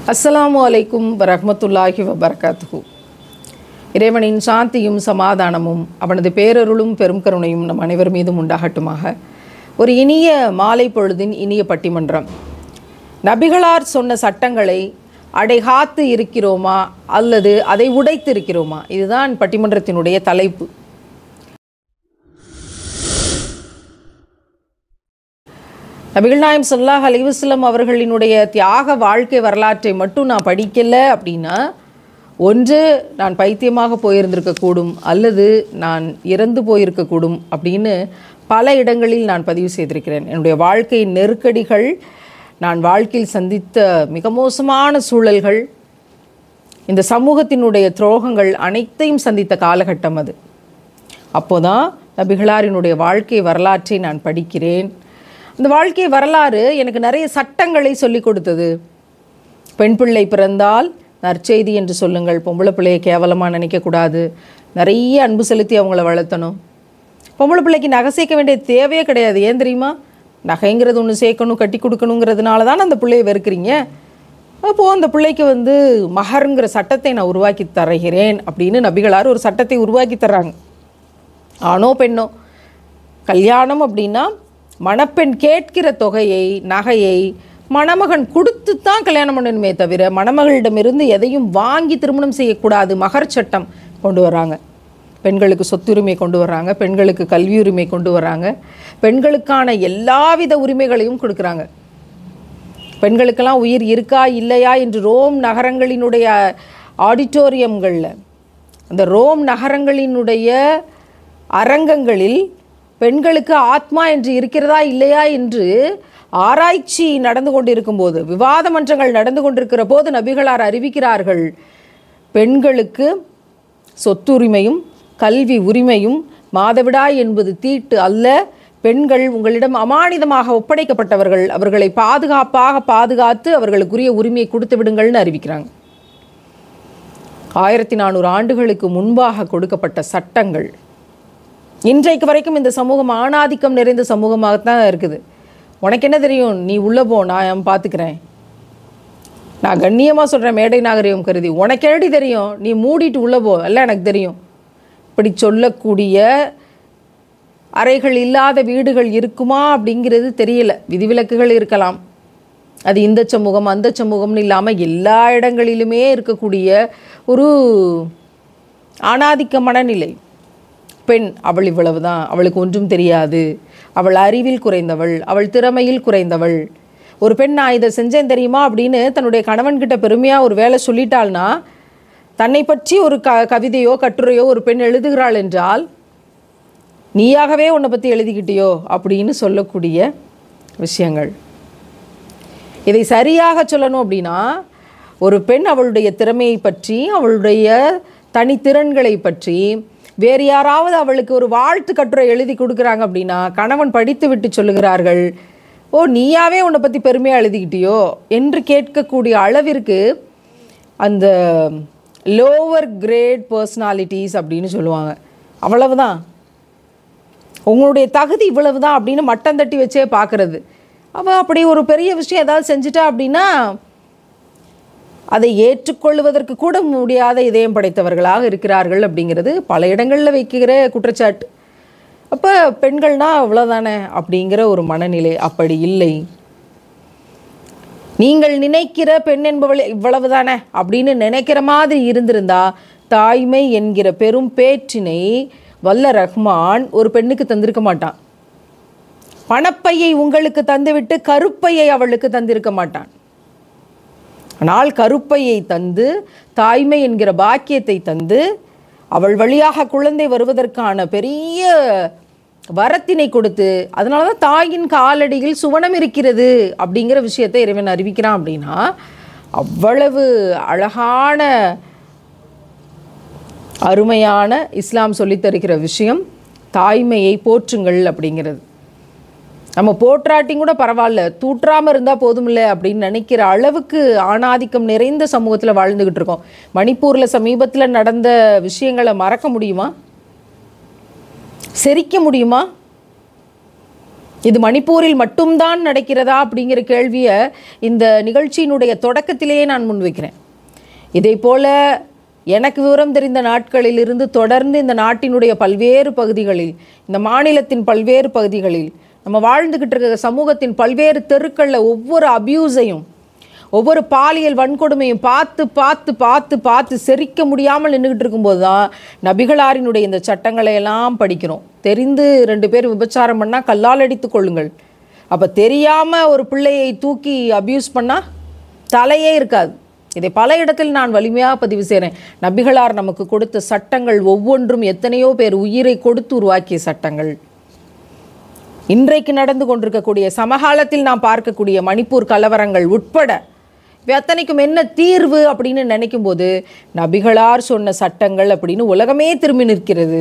அஸ்ஸலாமு அலைக்கும் வரஹ்மத்துல்லாஹி வபரகாத்துஹு இறைவனின் சாந்தியும் சமாதானமும் அவனது பேரருளும் பெரும் கருணையும் நம் அனைவர் மீதும் உண்டாகட்டுமாக ஒரு இனிய மாலை பொழுதின் இனிய பட்டிமன்றம் நபிகளார் சொன்ன சட்டங்களை அடைகாத்து இருக்கிறோமா அல்லது அதை உடைத்து இருக்கிறோமா இதுதான் பட்டிமன்றத்தினுடைய தலைப்பு நபிகள் நாயம் ஸல்லல்லாஹு அலைஹி வஸல்லம் அவர்களினுடைய தியாக வாழ்க்கை வரலாற்றை மட்டும் நான் படிக்கல அப்படின்னா ஒன்று நான் பைத்தியமாக போயிருந்திருக்கக்கூடும் அல்லது நான் இறந்து போயிருக்கக்கூடும் அப்படின்னு பல இடங்களில் நான் பதிவு செய்திருக்கிறேன் என்னுடைய வாழ்க்கை நெருக்கடிகள் நான் வாழ்க்கையில் சந்தித்த மிக மோசமான சூழல்கள் இந்த சமூகத்தினுடைய துரோகங்கள் அனைத்தையும் சந்தித்த காலகட்டம் அது அப்போதான் நபிகளாரினுடைய வாழ்க்கை வரலாற்றை நான் படிக்கிறேன் அந்த வாழ்க்கை வரலாறு எனக்கு நிறைய சட்டங்களை சொல்லி கொடுத்தது பெண் பிள்ளை பிறந்தால் நற்செய்தி என்று சொல்லுங்கள் பொம்பளை பிள்ளையை கேவலமாக நினைக்கக்கூடாது நிறைய அன்பு செலுத்தி அவங்கள வளர்த்தணும் பொம்பளை பிள்ளைக்கு நகை சேர்க்க வேண்டிய தேவையே கிடையாது ஏன் தெரியுமா நகைங்கிறது ஒன்று சேர்க்கணும் கட்டி கொடுக்கணுங்கிறதுனால தான் அந்த பிள்ளையை வெறுக்கிறீங்க அப்போது அந்த பிள்ளைக்கு வந்து மகருங்கிற சட்டத்தை நான் உருவாக்கி தருகிறேன் அப்படின்னு நபிகளார் ஒரு சட்டத்தை உருவாக்கி தர்றாங்க ஆணோ பெண்ணோ கல்யாணம் அப்படின்னா மணப்பெண் கேட்கிற தொகையை நகையை மணமகன் கொடுத்து தான் கல்யாணம் பண்ணணுமே தவிர மணமகளிடமிருந்து எதையும் வாங்கி திருமணம் செய்யக்கூடாது மகர் சட்டம் கொண்டு வராங்க பெண்களுக்கு சொத்துரிமை கொண்டு வர்றாங்க பெண்களுக்கு கல்வி உரிமை கொண்டு வராங்க பெண்களுக்கான எல்லாவித உரிமைகளையும் கொடுக்குறாங்க பெண்களுக்கெல்லாம் உயிர் இருக்கா இல்லையா என்று ரோம் நகரங்களினுடைய ஆடிட்டோரியம்களில் அந்த ரோம் நகரங்களினுடைய அரங்கங்களில் பெண்களுக்கு ஆத்மா என்று இருக்கிறதா இல்லையா என்று ஆராய்ச்சி நடந்து கொண்டிருக்கும்போது விவாத மன்றங்கள் நடந்து கொண்டிருக்கிற போது நபிகளார் அறிவிக்கிறார்கள் பெண்களுக்கு சொத்துரிமையும் கல்வி உரிமையும் மாதவிடாய் என்பது தீட்டு அல்ல பெண்கள் உங்களிடம் அமானிதமாக ஒப்படைக்கப்பட்டவர்கள் அவர்களை பாதுகாப்பாக பாதுகாத்து அவர்களுக்குரிய உரிமையை கொடுத்து விடுங்கள்னு அறிவிக்கிறாங்க ஆயிரத்தி நானூறு ஆண்டுகளுக்கு முன்பாக கொடுக்கப்பட்ட சட்டங்கள் இன்றைக்கு வரைக்கும் இந்த சமூகம் ஆணாதிக்கம் நிறைந்த சமூகமாகத்தான் இருக்குது உனக்கு என்ன தெரியும் நீ உள்ளே போ நான் பார்த்துக்கிறேன் நான் கண்ணியமாக சொல்கிறேன் மேடை நாகரிகம் கருதி உனக்கு என்னடி தெரியும் நீ மூடிட்டு உள்ளே போ எல்லாம் எனக்கு தெரியும் இப்படி சொல்லக்கூடிய அறைகள் இல்லாத வீடுகள் இருக்குமா அப்படிங்கிறது தெரியல விதிவிலக்குகள் இருக்கலாம் அது இந்த சமூகம் அந்த சமூகம்னு இல்லாமல் எல்லா இடங்களிலுமே இருக்கக்கூடிய ஒரு ஆணாதிக்க மனநிலை பெண் அவள் இவ்வளவு தான் அவளுக்கு ஒன்றும் தெரியாது அவள் அறிவில் குறைந்தவள் அவள் திறமையில் குறைந்தவள் ஒரு பெண் நான் இதை செஞ்சேன் தெரியுமா அப்படின்னு தன்னுடைய கணவன்கிட்ட பெருமையாக ஒரு வேலை சொல்லிட்டாள்னா தன்னை பற்றி ஒரு க கவிதையோ கட்டுரையோ ஒரு பெண் எழுதுகிறாள் என்றால் நீயாகவே உன்னை பற்றி எழுதிக்கிட்டியோ அப்படின்னு சொல்லக்கூடிய விஷயங்கள் இதை சரியாக சொல்லணும் அப்படின்னா ஒரு பெண் அவளுடைய திறமையை பற்றி அவளுடைய தனித்திறன்களை பற்றி வேறு யாராவது அவளுக்கு ஒரு வாழ்த்து கட்டுரை எழுதி கொடுக்குறாங்க அப்படின்னா கணவன் படித்து விட்டு சொல்லுகிறார்கள் ஓ நீயாவே உன்னை பற்றி பெருமையாக எழுதிக்கிட்டியோ என்று கேட்கக்கூடிய அளவிற்கு அந்த லோவர் கிரேட் பர்சனாலிட்டிஸ் அப்படின்னு சொல்லுவாங்க அவ்வளவுதான் உங்களுடைய தகுதி இவ்வளவு தான் அப்படின்னு மட்டம் தட்டி வச்சே பார்க்குறது அவள் அப்படி ஒரு பெரிய விஷயம் ஏதாவது செஞ்சிட்டா அப்படின்னா அதை ஏற்றுக்கொள்வதற்கு கூட முடியாத இதயம் படைத்தவர்களாக இருக்கிறார்கள் அப்படிங்கிறது பல இடங்களில் வைக்கிற குற்றச்சாட்டு அப்போ பெண்கள்னா அவ்வளோதானே அப்படிங்கிற ஒரு மனநிலை அப்படி இல்லை நீங்கள் நினைக்கிற பெண் என்பவள் இவ்வளவு தானே அப்படின்னு நினைக்கிற மாதிரி இருந்திருந்தா தாய்மை என்கிற பெரும் பேற்றினை வல்ல ரஹ்மான் ஒரு பெண்ணுக்கு தந்திருக்க மாட்டான் பணப்பையை உங்களுக்கு தந்துவிட்டு கருப்பையை அவளுக்கு தந்திருக்க மாட்டான் ஆனால் கருப்பையை தந்து தாய்மை என்கிற பாக்கியத்தை தந்து அவள் வழியாக குழந்தை வருவதற்கான பெரிய வரத்தினை கொடுத்து அதனால தான் தாயின் காலடியில் சுவனம் இருக்கிறது அப்படிங்கிற விஷயத்தை இறைவன் அறிவிக்கிறான் அப்படின்னா அவ்வளவு அழகான அருமையான இஸ்லாம் சொல்லித் தருகிற விஷயம் தாய்மையை போற்றுங்கள் அப்படிங்கிறது நம்ம போற்றாட்டியும் கூட பரவாயில்ல தூற்றாமல் இருந்தால் போதுமில்ல அப்படின்னு நினைக்கிற அளவுக்கு ஆணாதிக்கம் நிறைந்த சமூகத்தில் வாழ்ந்துக்கிட்டு இருக்கோம் மணிப்பூரில் சமீபத்தில் நடந்த விஷயங்களை மறக்க முடியுமா செரிக்க முடியுமா இது மணிப்பூரில் மட்டும்தான் நடக்கிறதா அப்படிங்கிற கேள்வியை இந்த நிகழ்ச்சியினுடைய தொடக்கத்திலேயே நான் முன்வைக்கிறேன் இதே போல எனக்கு விவரம் தெரிந்த நாட்களிலிருந்து தொடர்ந்து இந்த நாட்டினுடைய பல்வேறு பகுதிகளில் இந்த மாநிலத்தின் பல்வேறு பகுதிகளில் நம்ம வாழ்ந்துக்கிட்டு இருக்கிற சமூகத்தின் பல்வேறு தெருக்களில் ஒவ்வொரு அபியூஸையும் ஒவ்வொரு பாலியல் வன்கொடுமையும் பார்த்து பார்த்து பார்த்து பார்த்து செரிக்க முடியாமல் நின்றுக்கிட்டு இருக்கும்போது தான் நபிகளாரினுடைய இந்த சட்டங்களை எல்லாம் படிக்கிறோம் தெரிந்து ரெண்டு பேர் விபச்சாரம் பண்ணால் கல்லால் அடித்து கொள்ளுங்கள் அப்போ தெரியாமல் ஒரு பிள்ளையை தூக்கி அபியூஸ் பண்ணால் தலையே இருக்காது இதை பல இடத்தில் நான் வலிமையாக பதிவு செய்கிறேன் நபிகளார் நமக்கு கொடுத்த சட்டங்கள் ஒவ்வொன்றும் எத்தனையோ பேர் உயிரை கொடுத்து உருவாக்கிய சட்டங்கள் இன்றைக்கு நடந்து கொண்டிருக்கக்கூடிய சமகாலத்தில் நாம் பார்க்கக்கூடிய மணிப்பூர் கலவரங்கள் உட்பட இவை அத்தனைக்கும் என்ன தீர்வு அப்படின்னு நினைக்கும் போது நபிகளார் சொன்ன சட்டங்கள் அப்படின்னு உலகமே திரும்பி நிற்கிறது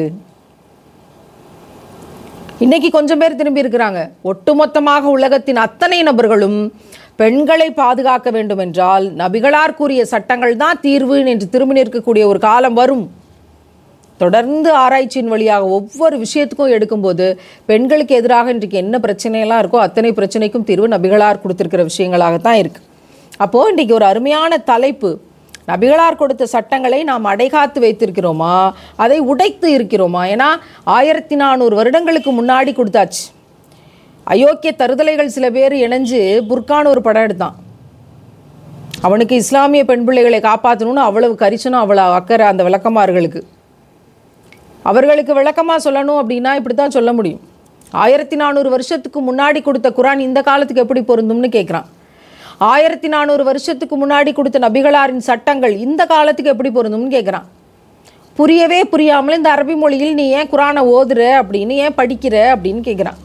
இன்னைக்கு கொஞ்சம் பேர் திரும்பி இருக்கிறாங்க ஒட்டுமொத்தமாக உலகத்தின் அத்தனை நபர்களும் பெண்களை பாதுகாக்க வேண்டும் என்றால் நபிகளார் கூறிய சட்டங்கள் தான் தீர்வு என்று திரும்பி நிற்கக்கூடிய ஒரு காலம் வரும் தொடர்ந்து ஆராய்ச்சியின் வழியாக ஒவ்வொரு விஷயத்துக்கும் எடுக்கும்போது பெண்களுக்கு எதிராக இன்றைக்கு என்ன பிரச்சனையெல்லாம் இருக்கோ அத்தனை பிரச்சனைக்கும் தீர்வு நபிகளார் கொடுத்திருக்கிற விஷயங்களாகத்தான் இருக்கு அப்போது இன்றைக்கி ஒரு அருமையான தலைப்பு நபிகளார் கொடுத்த சட்டங்களை நாம் அடைகாத்து வைத்திருக்கிறோமா அதை உடைத்து இருக்கிறோமா ஏன்னா ஆயிரத்தி நானூறு வருடங்களுக்கு முன்னாடி கொடுத்தாச்சு அயோக்கிய தருதலைகள் சில பேர் இணைஞ்சு புர்கான்னு ஒரு படம் எடுத்தான் அவனுக்கு இஸ்லாமிய பெண் பிள்ளைகளை காப்பாற்றணும்னு அவ்வளவு கரிசனம் அவ்வளவு அக்கறை அந்த விளக்கமார்களுக்கு அவர்களுக்கு விளக்கமாக சொல்லணும் அப்படின்னா இப்படி தான் சொல்ல முடியும் ஆயிரத்தி நானூறு வருஷத்துக்கு முன்னாடி கொடுத்த குரான் இந்த காலத்துக்கு எப்படி பொருந்தும்னு கேட்குறான் ஆயிரத்தி நானூறு வருஷத்துக்கு முன்னாடி கொடுத்த நபிகளாரின் சட்டங்கள் இந்த காலத்துக்கு எப்படி பொருந்தும்னு கேட்குறான் புரியவே புரியாமல் இந்த அரபி மொழியில் நீ ஏன் குரானை ஓதுற அப்படின்னு ஏன் படிக்கிற அப்படின்னு கேட்குறான்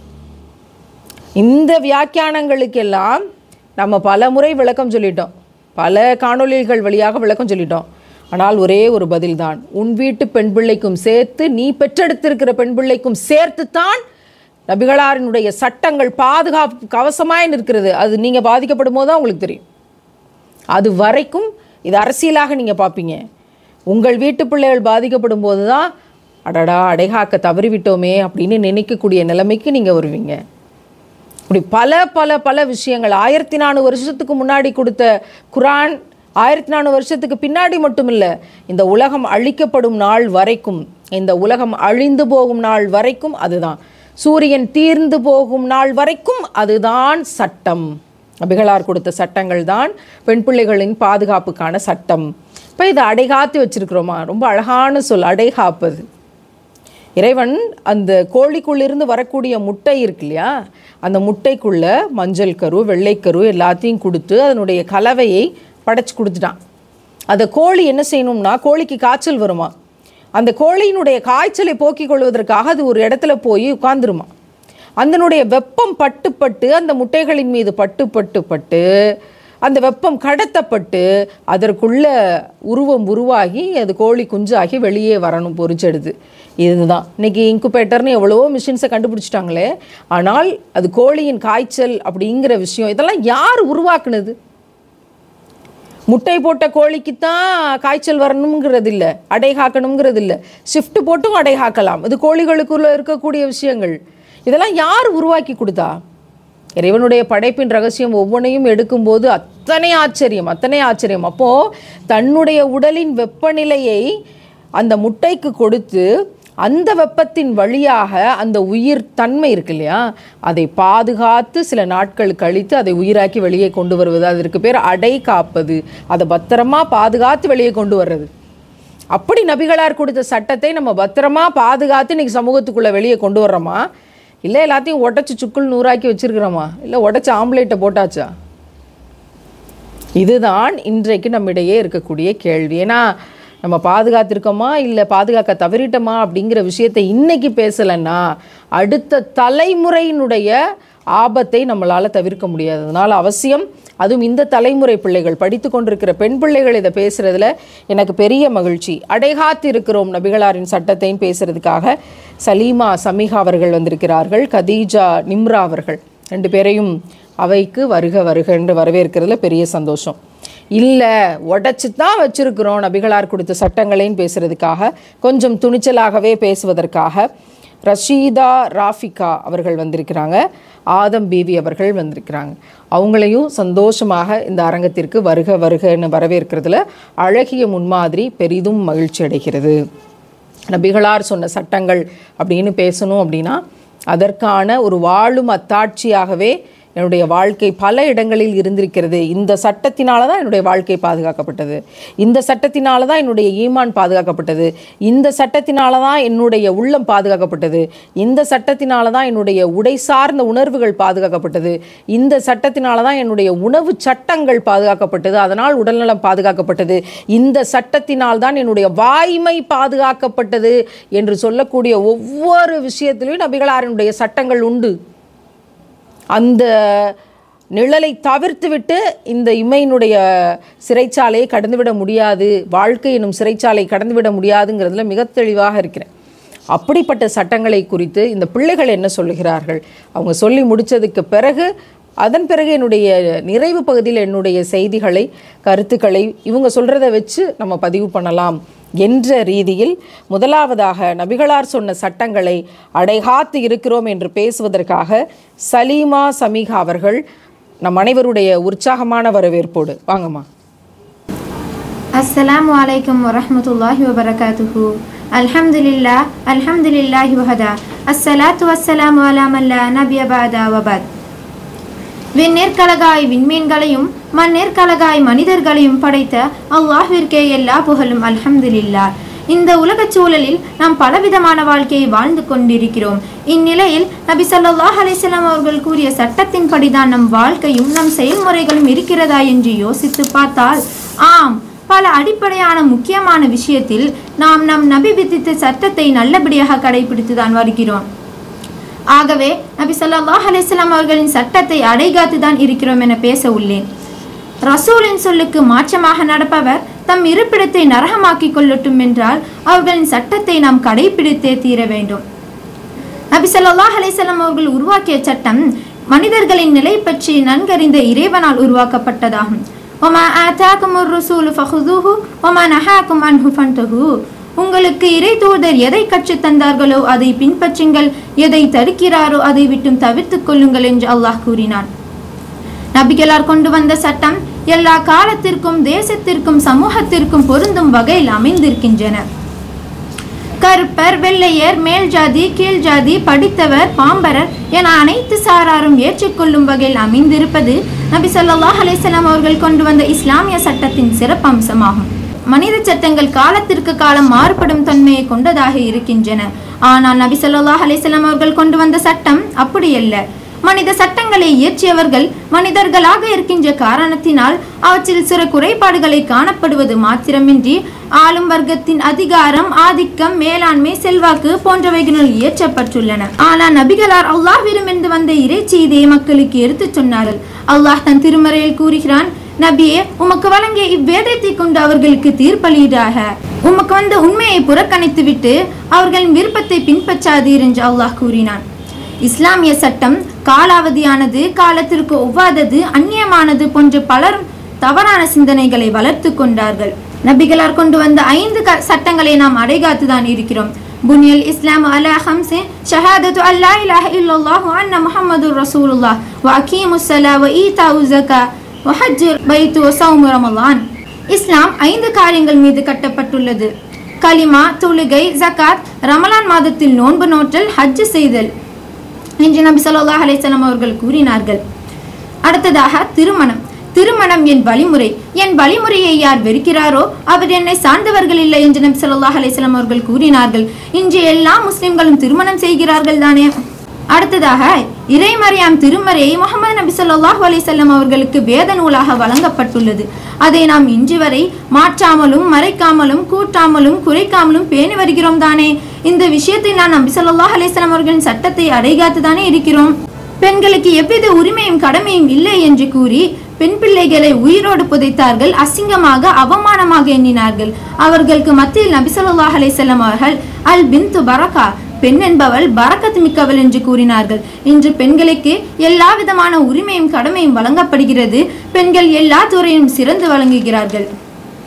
இந்த வியாக்கியானங்களுக்கெல்லாம் நம்ம பல முறை விளக்கம் சொல்லிட்டோம் பல காணொளிகள் வழியாக விளக்கம் சொல்லிட்டோம் ஆனால் ஒரே ஒரு பதில்தான் உன் வீட்டு பெண் பிள்ளைக்கும் சேர்த்து நீ பெற்றெடுத்திருக்கிற பெண் பிள்ளைக்கும் சேர்த்து தான் நபிகளாரினுடைய சட்டங்கள் பாதுகாப்பு கவசமாய் நிற்கிறது அது நீங்கள் பாதிக்கப்படும் போது தான் உங்களுக்கு தெரியும் அது வரைக்கும் இது அரசியலாக நீங்கள் பார்ப்பீங்க உங்கள் வீட்டு பிள்ளைகள் பாதிக்கப்படும் போது தான் அடடா அடைகாக்க தவறிவிட்டோமே அப்படின்னு நினைக்கக்கூடிய நிலைமைக்கு நீங்கள் வருவீங்க இப்படி பல பல பல விஷயங்கள் ஆயிரத்தி நானூறு வருஷத்துக்கு முன்னாடி கொடுத்த குரான் ஆயிரத்தி நானூறு வருஷத்துக்கு பின்னாடி மட்டும் இல்லை இந்த உலகம் அழிக்கப்படும் நாள் வரைக்கும் இந்த உலகம் அழிந்து போகும் நாள் வரைக்கும் அதுதான் சூரியன் தீர்ந்து போகும் நாள் வரைக்கும் அதுதான் சட்டம் நபிகளார் கொடுத்த சட்டங்கள் தான் பெண் பிள்ளைகளின் பாதுகாப்புக்கான சட்டம் இப்போ இதை அடைகாத்து வச்சிருக்கிறோமா ரொம்ப அழகான சொல் அடைகாப்பது இறைவன் அந்த கோழிக்குள்ளிருந்து வரக்கூடிய முட்டை இருக்கு இல்லையா அந்த முட்டைக்குள்ள மஞ்சள் கரு வெள்ளைக்கரு எல்லாத்தையும் கொடுத்து அதனுடைய கலவையை படைச்சு கொடுத்துட்டான் அந்த கோழி என்ன செய்யணும்னா கோழிக்கு காய்ச்சல் வருமா அந்த கோழியினுடைய காய்ச்சலை போக்கிக் கொள்வதற்காக அது ஒரு இடத்துல போய் உட்கார்ந்துருமா அதனுடைய வெப்பம் பட்டு பட்டு அந்த முட்டைகளின் மீது பட்டு பட்டு பட்டு அந்த வெப்பம் கடத்தப்பட்டு அதற்குள்ள உருவம் உருவாகி அது கோழி குஞ்சாகி வெளியே வரணும் பொறிச்செடுத்து இதுதான் இன்னைக்கு இன்குபேட்டர்னு எவ்வளவோ மிஷின்ஸை கண்டுபிடிச்சிட்டாங்களே ஆனால் அது கோழியின் காய்ச்சல் அப்படிங்கிற விஷயம் இதெல்லாம் யார் உருவாக்குனது முட்டை போட்ட கோழிக்கு தான் காய்ச்சல் வரணுங்கிறது இல்லை அடை காக்கணுங்கிறது இல்லை ஷிஃப்ட் போட்டும் அடை காக்கலாம் இது கோழிகளுக்குள்ள இருக்கக்கூடிய விஷயங்கள் இதெல்லாம் யார் உருவாக்கி கொடுத்தா இறைவனுடைய படைப்பின் ரகசியம் ஒவ்வொன்றையும் எடுக்கும்போது அத்தனை ஆச்சரியம் அத்தனை ஆச்சரியம் அப்போது தன்னுடைய உடலின் வெப்பநிலையை அந்த முட்டைக்கு கொடுத்து அந்த வெப்பத்தின் வழியாக அந்த உயிர் தன்மை இருக்கு இல்லையா அதை பாதுகாத்து சில நாட்கள் கழித்து அதை உயிராக்கி வெளியே கொண்டு வருவது அதற்கு பேர் அடை காப்பது அதை பத்திரமா பாதுகாத்து வெளியே கொண்டு வர்றது அப்படி நபிகளார் கொடுத்த சட்டத்தை நம்ம பத்திரமா பாதுகாத்து இன்னைக்கு சமூகத்துக்குள்ளே வெளியே கொண்டு வர்றோமா இல்லை எல்லாத்தையும் உடச்சி சுக்குள் நூறாக்கி வச்சிருக்கிறோமா இல்லை உடச்சி ஆம்லேட்டை போட்டாச்சா இதுதான் இன்றைக்கு நம்மிடையே இருக்கக்கூடிய கேள்வி ஏன்னா நம்ம பாதுகாத்திருக்கோமா இல்லை பாதுகாக்க தவறிட்டோமா அப்படிங்கிற விஷயத்தை இன்னைக்கு பேசலைன்னா அடுத்த தலைமுறையினுடைய ஆபத்தை நம்மளால் தவிர்க்க முடியாது அதனால் அவசியம் அதுவும் இந்த தலைமுறை பிள்ளைகள் படித்து கொண்டிருக்கிற பெண் பிள்ளைகள் இதை பேசுகிறதுல எனக்கு பெரிய மகிழ்ச்சி அடைகாத்து இருக்கிறோம் நபிகளாரின் சட்டத்தையும் பேசுறதுக்காக சலீமா சமீகா அவர்கள் வந்திருக்கிறார்கள் கதீஜா நிம்ரா அவர்கள் ரெண்டு பேரையும் அவைக்கு வருக வருக என்று வரவேற்கிறதுல பெரிய சந்தோஷம் இல்லை உடச்சி தான் வச்சிருக்கிறோம் நபிகளார் கொடுத்த சட்டங்களையும் பேசுறதுக்காக கொஞ்சம் துணிச்சலாகவே பேசுவதற்காக ரஷீதா ராஃபிகா அவர்கள் வந்திருக்கிறாங்க ஆதம் பீவி அவர்கள் வந்திருக்கிறாங்க அவங்களையும் சந்தோஷமாக இந்த அரங்கத்திற்கு வருக வருகன்னு வரவேற்கிறதுல அழகிய முன்மாதிரி பெரிதும் மகிழ்ச்சி அடைகிறது நபிகளார் சொன்ன சட்டங்கள் அப்படின்னு பேசணும் அப்படின்னா அதற்கான ஒரு வாழும் அத்தாட்சியாகவே என்னுடைய வாழ்க்கை பல இடங்களில் இருந்திருக்கிறது இந்த சட்டத்தினால தான் என்னுடைய வாழ்க்கை பாதுகாக்கப்பட்டது இந்த சட்டத்தினால தான் என்னுடைய ஈமான் பாதுகாக்கப்பட்டது இந்த சட்டத்தினால தான் என்னுடைய உள்ளம் பாதுகாக்கப்பட்டது இந்த சட்டத்தினால தான் என்னுடைய உடை சார்ந்த உணர்வுகள் பாதுகாக்கப்பட்டது இந்த சட்டத்தினால தான் என்னுடைய உணவு சட்டங்கள் பாதுகாக்கப்பட்டது அதனால் உடல்நலம் பாதுகாக்கப்பட்டது இந்த சட்டத்தினால் தான் என்னுடைய வாய்மை பாதுகாக்கப்பட்டது என்று சொல்லக்கூடிய ஒவ்வொரு விஷயத்திலையும் நபிகளாரினுடைய சட்டங்கள் உண்டு அந்த நிழலை தவிர்த்துவிட்டு இந்த இமையினுடைய சிறைச்சாலையை கடந்துவிட முடியாது வாழ்க்கை எனும் சிறைச்சாலை கடந்துவிட முடியாதுங்கிறதுல மிக தெளிவாக இருக்கிறேன் அப்படிப்பட்ட சட்டங்களை குறித்து இந்த பிள்ளைகள் என்ன சொல்லுகிறார்கள் அவங்க சொல்லி முடித்ததுக்கு பிறகு அதன் பிறகு என்னுடைய நிறைவு பகுதியில் என்னுடைய செய்திகளை கருத்துக்களை இவங்க சொல்கிறத வச்சு நம்ம பதிவு பண்ணலாம் என்ற ரீதியில் முதலாவதாக நபிகளார் சொன்ன சட்டங்களை அடைகாத்து இருக்கிறோம் என்று பேசுவதற்காக சலீமா சமீகா அவர்கள் நம் அனைவருடைய உற்சாகமான வரவேற்போடு வாங்கம்மா அஸ்ஸலாமு அலைக்கும் வரஹ்மத்துல்லாஹி வபரகாத்துஹு அல்ஹம்துலில்லா அல்ஹம்துலில்லாஹி வஹதா அஸ்ஸலாத்து வஸ்ஸலாமு அலா மல்லா நபிய பாதா வபாத் விண்ணேற்கலகாய் விண்மீன்களையும் மண்ணேற்கலகாய் மனிதர்களையும் படைத்த அல்லாஹ்விற்கே எல்லா புகழும் அல்ஹம்துலில்லா இந்த உலகச் சூழலில் நாம் பலவிதமான வாழ்க்கையை வாழ்ந்து கொண்டிருக்கிறோம் இந்நிலையில் நபி ஸல்லல்லாஹு அலைஹி வஸல்லம் அவர்கள் கூறிய சட்டத்தின்படிதான் நம் வாழ்க்கையும் நம் செயல்முறைகளும் இருக்கிறதா என்று யோசித்து பார்த்தால் ஆம் பல அடிப்படையான முக்கியமான விஷயத்தில் நாம் நம் நபி விதித்த சட்டத்தை நல்லபடியாக கடைபிடித்து தான் வருகிறோம் ஆகவே நபி ஸல்லல்லாஹு அலைஹி வஸல்லம் அவர்களின் சட்டத்தை அடைகாத்து தான் இருக்கிறோம் என பேச உள்ளேன் ரசூலின் சொல்லுக்கு மாற்றமாக நடப்பவர் தம் இருப்பிடத்தை நரகமாக்கிக் கொள்ளட்டும் என்றால் அவர்களின் சட்டத்தை நாம் கடைபிடித்தே தீர வேண்டும் நபி ஸல்லல்லாஹு அலைஹி வஸல்லம் அவர்கள் உருவாக்கிய சட்டம் மனிதர்களின் நிலை பற்றி நன்கறிந்த இறைவனால் உருவாக்கப்பட்டதாகும் ஒமா ஆத்தாக்கும் ஒரு ரசூலு ஃபஹுதூஹு ஒமா நஹாக்கும் அன்ஹு ஃபன்தஹு உங்களுக்கு இறை தூதர் எதை கற்றுத் தந்தார்களோ அதை பின்பற்றுங்கள் எதை தடுக்கிறாரோ அதை விட்டும் தவிர்த்துக் கொள்ளுங்கள் என்று அல்லாஹ் கூறினான் நபிகளார் கொண்டு வந்த சட்டம் எல்லா காலத்திற்கும் தேசத்திற்கும் சமூகத்திற்கும் பொருந்தும் வகையில் அமைந்திருக்கின்றன கருப்பர் வெள்ளையர் மேல் ஜாதி கீழ் ஜாதி படித்தவர் பாம்பரர் என அனைத்து சாராரும் ஏற்றுக்கொள்ளும் வகையில் அமைந்திருப்பது நபி ஸல்லல்லாஹு அலைஹி வஸல்லம் அவர்கள் கொண்டு வந்த இஸ்லாமிய சட்டத்தின் சிறப்பம்சமாகும் மனித சட்டங்கள் காலத்திற்கு காலம் மாறுபடும் தன்மையை கொண்டதாக இருக்கின்றன ஆனால் நபி ஸல்லல்லாஹு அலைஹி வஸல்லம் அவர்கள் கொண்டு வந்த சட்டம் அப்படியல்ல மனித சட்டங்களை இயற்றியவர்கள் மனிதர்களாக இருக்கின்ற காரணத்தினால் அவற்றில் சில குறைபாடுகளை காணப்படுவது மாத்திரமின்றி ஆளும் வர்க்கத்தின் அதிகாரம் ஆதிக்கம் மேலாண்மை செல்வாக்கு போன்றவைகளில் இயற்றப்பட்டுள்ளன ஆனால் நபிகளார் அல்லாஹ்விடமிருந்து வந்த இறைச்செய்தியை மக்களுக்கு எடுத்துச் சொன்னார்கள் அல்லாஹ் தன் திருமறையில் கூறுகிறான் நபியே உமக்கு வழங்கிய இவ்வேதத்தை கொண்டு அவர்களுக்கு தீர்ப்பளியீடாக உமக்கு வந்த உண்மையை புறக்கணித்து விட்டு அவர்களின் விருப்பத்தை பின்பற்றாதீர் என்று அல்லாஹ் கூறினான் இஸ்லாமிய சட்டம் காலாவதியானது காலத்திற்கு ஒவ்வாதது அந்நியமானது போன்ற பலரும் தவறான சிந்தனைகளை வளர்த்து கொண்டார்கள் நபிகளார் கொண்டு வந்த ஐந்து க- சட்டங்களை நாம் அடைகாத்துதான் இருக்கிறோம் புனியல் இஸ்லாம் அலா ஹம்சே ஷஹாதத்து அல்லா இலாஹ இல்லல்லாஹு அன்ன முஹம்மது ரசூலுல்லாஹ் வ அகீமுஸ் ஸலா வ ஈதாஉ ஸக்கா வ ஹஜ்ஜுல் பைத்து வ ஸௌமு ரமலான் இஸ்லாம் ஐந்து காரியங்கள் மீது கட்டப்பட்டுள்ளது கலிமா தொழுகை ஜகாத் ரமலான் மாதத்தில் நோன்பு நோற்றல் ஹஜ் செய்தல் என்று நபி ஸல்லல்லாஹு அலைஹி வஸல்லம் அவர்கள் கூறினார்கள் அடுத்ததாக திருமணம் திருமணம் என் வழிமுறை என் வழிமுறையை யார் வெறுக்கிறாரோ அவர் என்னை சார்ந்தவர்கள் இல்லை என்று நபி ஸல்லல்லாஹு அலைஹி வஸல்லம் அவர்கள் கூறினார்கள் இன்று எல்லா முஸ்லிம்களும் திருமணம் செய்கிறார்கள் தானே அடுத்ததாக இறைமறையாம் திருமறையை முகமது நபி ஸல்லல்லாஹு அலைஹி வஸல்லம் அவர்களுக்கு வேத நூலாக வழங்கப்பட்டுள்ளது அதை நாம் இன்று வரை மாற்றாமலும் மறைக்காமலும் கூட்டாமலும் குறைக்காமலும் பேணி வருகிறோம் தானே இந்த விஷயத்தை நான் நபி ஸல்லல்லாஹு அலைஹி வஸல்லம் அவர்களின் சட்டத்தை அடைகாத்து தானே இருக்கிறோம் பெண்களுக்கு எவ்வித உரிமையும் கடமையும் இல்லை என்று கூறி பெண் பிள்ளைகளை உயிரோடு புதைத்தார்கள் அசிங்கமாக அவமானமாக எண்ணினார்கள் அவர்களுக்கு மத்தியில் நபி ஸல்லல்லாஹு அலைஹி வஸல்லம் அவர்கள் அல் பின்து பரகா பெண் என்பவள் பரக்கத்து மிக்கவள் என்று கூறினார்கள் இன்று பெண்களுக்கு எல்லா விதமான உரிமையும் கடமையும் வழங்கப்படுகிறது பெண்கள் எல்லா துறையிலும் சிறந்து வழங்குகிறார்கள்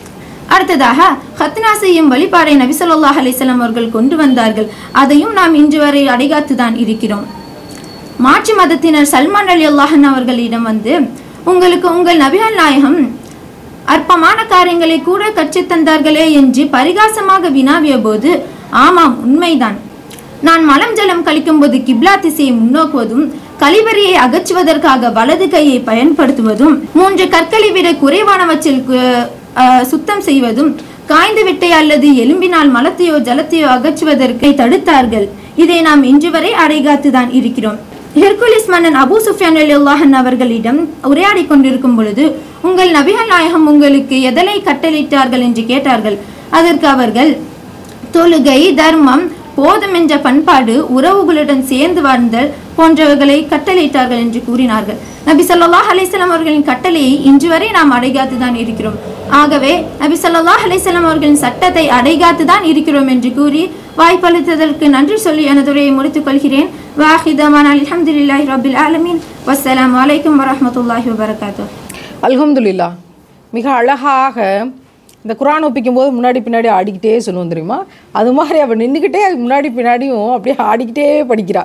அடுத்ததாக ஹத்னா செய்யும் வழிபாடை நபி ஸல்லல்லாஹு அலைஹி வஸல்லம் அவர்கள் கொண்டு வந்தார்கள் அதையும் நாம் இன்று வரை அடைகாத்து தான் இருக்கிறோம் மாற்று மதத்தினர் சல்மான் அலி அல்லாஹன் அவர்களிடம் வந்து உங்களுக்கு உங்கள் நபிகள் நாயகம் அற்பமான காரியங்களை கூட கற்றுத் தந்தார்களே என்று பரிகாசமாக வினாவிய போது ஆமாம் உண்மைதான் நான் மலம் ஜலம் கழிக்கும்போது கிப்லா திசையை முன்னோக்குவதும் கழிவறையை அகற்றுவதற்காக வலது கையை பயன்படுத்துவதும் மூன்று கற்களை விட குறைவானவற்றில் கு- அஹ், சுத்தம் செய்வதும் காய்ந்து விட்டை அல்லது எலும்பினால் மலத்தையோ ஜலத்தையோ அகற்றுவதற்கு தடுத்தார்கள் இதை நாம் இன்று வரை அடைகாத்து தான் இருக்கிறோம் ஹெர்குலிஸ் மன்னன் அபூ சுஃபியான் அல்லாஹன் அவர்களிடம் உரையாடி கொண்டிருக்கும் பொழுது உங்கள் நபிகள் நாயகம் உங்களுக்கு எதனை கட்டளையிட்டார்கள் என்று கேட்டார்கள் அதற்கு அவர்கள் தொழுகை தர்மம் போதும் என்ற பண்பாடு உறவுகளுடன் சேர்ந்து வாழ்ந்தல் போன்றவைகளை கட்டளையிட்டார்கள் என்று கூறினார்கள் நபி ஸல்லல்லாஹு அலைஹி வஸல்லம் அவர்களின் கட்டளையை இன்று வரை நாம் அடைகாத்து தான் இருக்கிறோம் ஆகவே நபி ஸல்லல்லாஹு அலைஹி வஸல்லம் அவர்களின் சட்டத்தை அடைகாத்து தான் இருக்கிறோம் என்று கூறி வாய்ப்பளித்ததற்கு நன்றி சொல்லி எனது உரையை முடித்துக் கொள்கிறேன் வாஹிதமான் அல்ஹம்துலில்லாஹி ரபில் ஆலமீன் வஸ்ஸலாமு அலைக்கும் வரஹ்மத்துல்லாஹி வபரகாத்துஹ் அல்ஹம்துலில்லா மிக அழகாக இந்த குரான் ஒப்பிக்கும் போது முன்னாடி பின்னாடி ஆடிக்கிட்டே சொல்லுவோம் தெரியுமா அது மாதிரி அவள் நின்றுக்கிட்டே முன்னாடி பின்னாடியும் அப்படியே ஆடிக்கிட்டே படிக்கிறா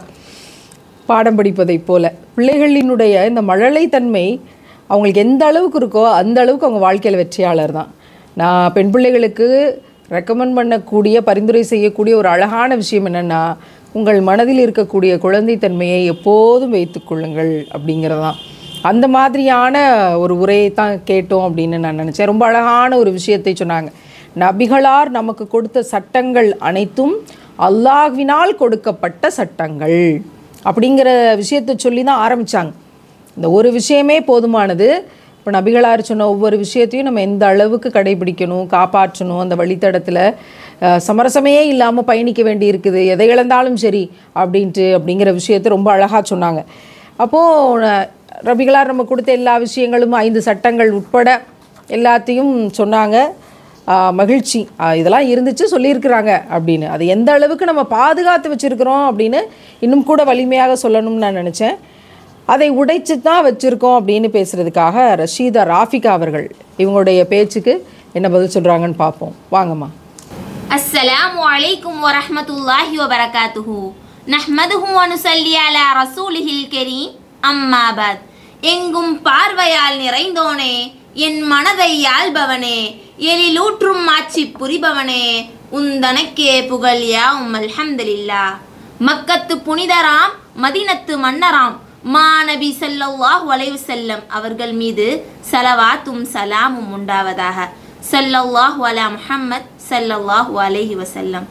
பாடம் படிப்பதைப் போல பிள்ளைகளினுடைய இந்த மழலைத்தன்மை அவங்களுக்கு எந்த அளவுக்கு இருக்கோ அந்த அளவுக்கு அவங்க வாழ்க்கையில் வெற்றியாளர் தான் நான் பெண் பிள்ளைகளுக்கு ரெக்கமெண்ட் பண்ணக்கூடிய பரிந்துரை செய்யக்கூடிய ஒரு அழகான விஷயம் என்னென்னா உங்கள் மனதில் இருக்கக்கூடிய குழந்தைத்தன்மையை எப்போதும் வைத்துக்கொள்ளுங்கள் அப்படிங்கிறதான் அந்த மாதிரியான ஒரு உரையை தான் கேட்டோம் அப்படின்னு நான் நினச்சேன் ரொம்ப அழகான ஒரு விஷயத்தை சொன்னாங்க நபிகளார் நமக்கு கொடுத்த சட்டங்கள் அனைத்தும் அல்லாஹ்வினால் கொடுக்கப்பட்ட சட்டங்கள் அப்படிங்கிற விஷயத்தை சொல்லி தான் ஆரம்பித்தாங்க இந்த ஒரு விஷயமே போதுமானது இப்போ நபிகளார் சொன்ன ஒவ்வொரு விஷயத்தையும் நம்ம எந்த அளவுக்கு கடைபிடிக்கணும் காப்பாற்றணும் அந்த வழித்தடத்தில் அஹ், சமரசமே இல்லாமல் பயணிக்க வேண்டி இருக்குது எதை இழந்தாலும் சரி அப்படின்ட்டு அப்படிங்கிற விஷயத்தை ரொம்ப அழகாக சொன்னாங்க அப்போது ரபிகளார் நம்ம கொடுத்த எல்லா விஷயங்களும் ஐந்து சட்டங்கள் உட்பட எல்லாத்தையும் சொன்னாங்க ஆஹ் மகிழ்ச்சி ஆஹ் இதெல்லாம் இருந்துச்சு சொல்லியிருக்கிறாங்க அப்படின்னு அது எந்த அளவுக்கு நம்ம பாதுகாத்து வச்சுருக்கிறோம் அப்படின்னு இன்னும் கூட வலிமையாக சொல்லணும்னு நான் நினச்சேன் அதை உடைச்சு தான் வச்சுருக்கோம் அப்படின்னு பேசுகிறதுக்காக ரஷீதா ராஃபிகா அவர்கள் இவங்களுடைய பேச்சுக்கு என்ன பதில் சொல்கிறாங்கன்னு பார்ப்போம் வாங்கம்மா السلام عليكم ورحمة الله وبركاته نحمده ونصلي على رسوله الكريم أما بعد எங்கும் பார்வையால் நிறைந்தோனே என் மனதை ஆள்பவனே எழிலூற்றும் ஆட்சி புரிபவனே உந்தனக்கே புகழ் யா உம் அல்ஹம்துலில்லா மக்கத்து புனிதராம் மதினத்து மன்னராம் மாநபி ஸல்லல்லாஹு அலைஹி வஸல்லம் அவர்கள் மீது சலவாத்தும் சலாமும் உண்டாவதாக ஸல்லல்லாஹு அலா முஹம்மத் ஸல்லல்லாஹு அலைஹி வஸல்லம்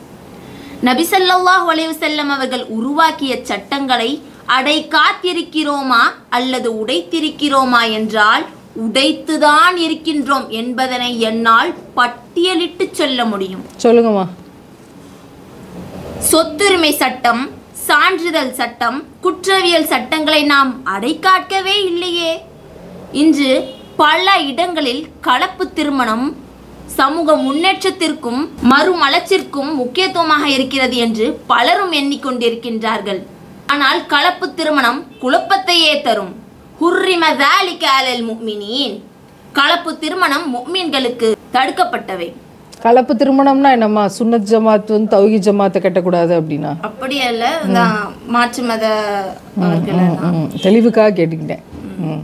நபி ஸல்லல்லாஹு அலைஹி வஸல்லம் அவர்கள் உருவாக்கிய சட்டங்களை அடை காத்திருக்கிறோமா அல்லது உடைத்திருக்கிறோமா என்றால் உடைத்துதான் இருக்கின்றோம் என்பதனை என்னால் பட்டியலிட்டு சொல்ல முடியும் சொல்லுங்கம்மா சொத்துரிமை சட்டம் சான்றிதழ் சட்டம் குற்றவியல் சட்டங்களை நாம் அடைக்காக்கவே இல்லையே இன்று பல இடங்களில் கலப்பு திருமணம் சமூக முன்னேற்றத்திற்கும் மறுமலர்ச்சிற்கும் முக்கியத்துவமாக இருக்கிறது என்று பலரும் எண்ணிக்கொண்டிருக்கின்றார்கள் ஆனால் கலப்பு திருமணம் குழப்பத்தையே தரும் ஹுர்ரிம ذَلِكَ عَلَى الْمُؤْمِنِينَ கலப்பு திருமணம் முக்மீன்களுக்கு தடுக்கப்பட்டவை கலப்பு திருமணம்னா என்னம்மா சுன்னத் ஜமாத் வந்து தௌஹி ஜமாத்தை கட்டக்கூடாது அப்படின்னா அப்படி அல்ல நான் மாற்று மத அவர்கள் ம், தெளிவுக்காக கேட்டுக்கிட்டேன் ம்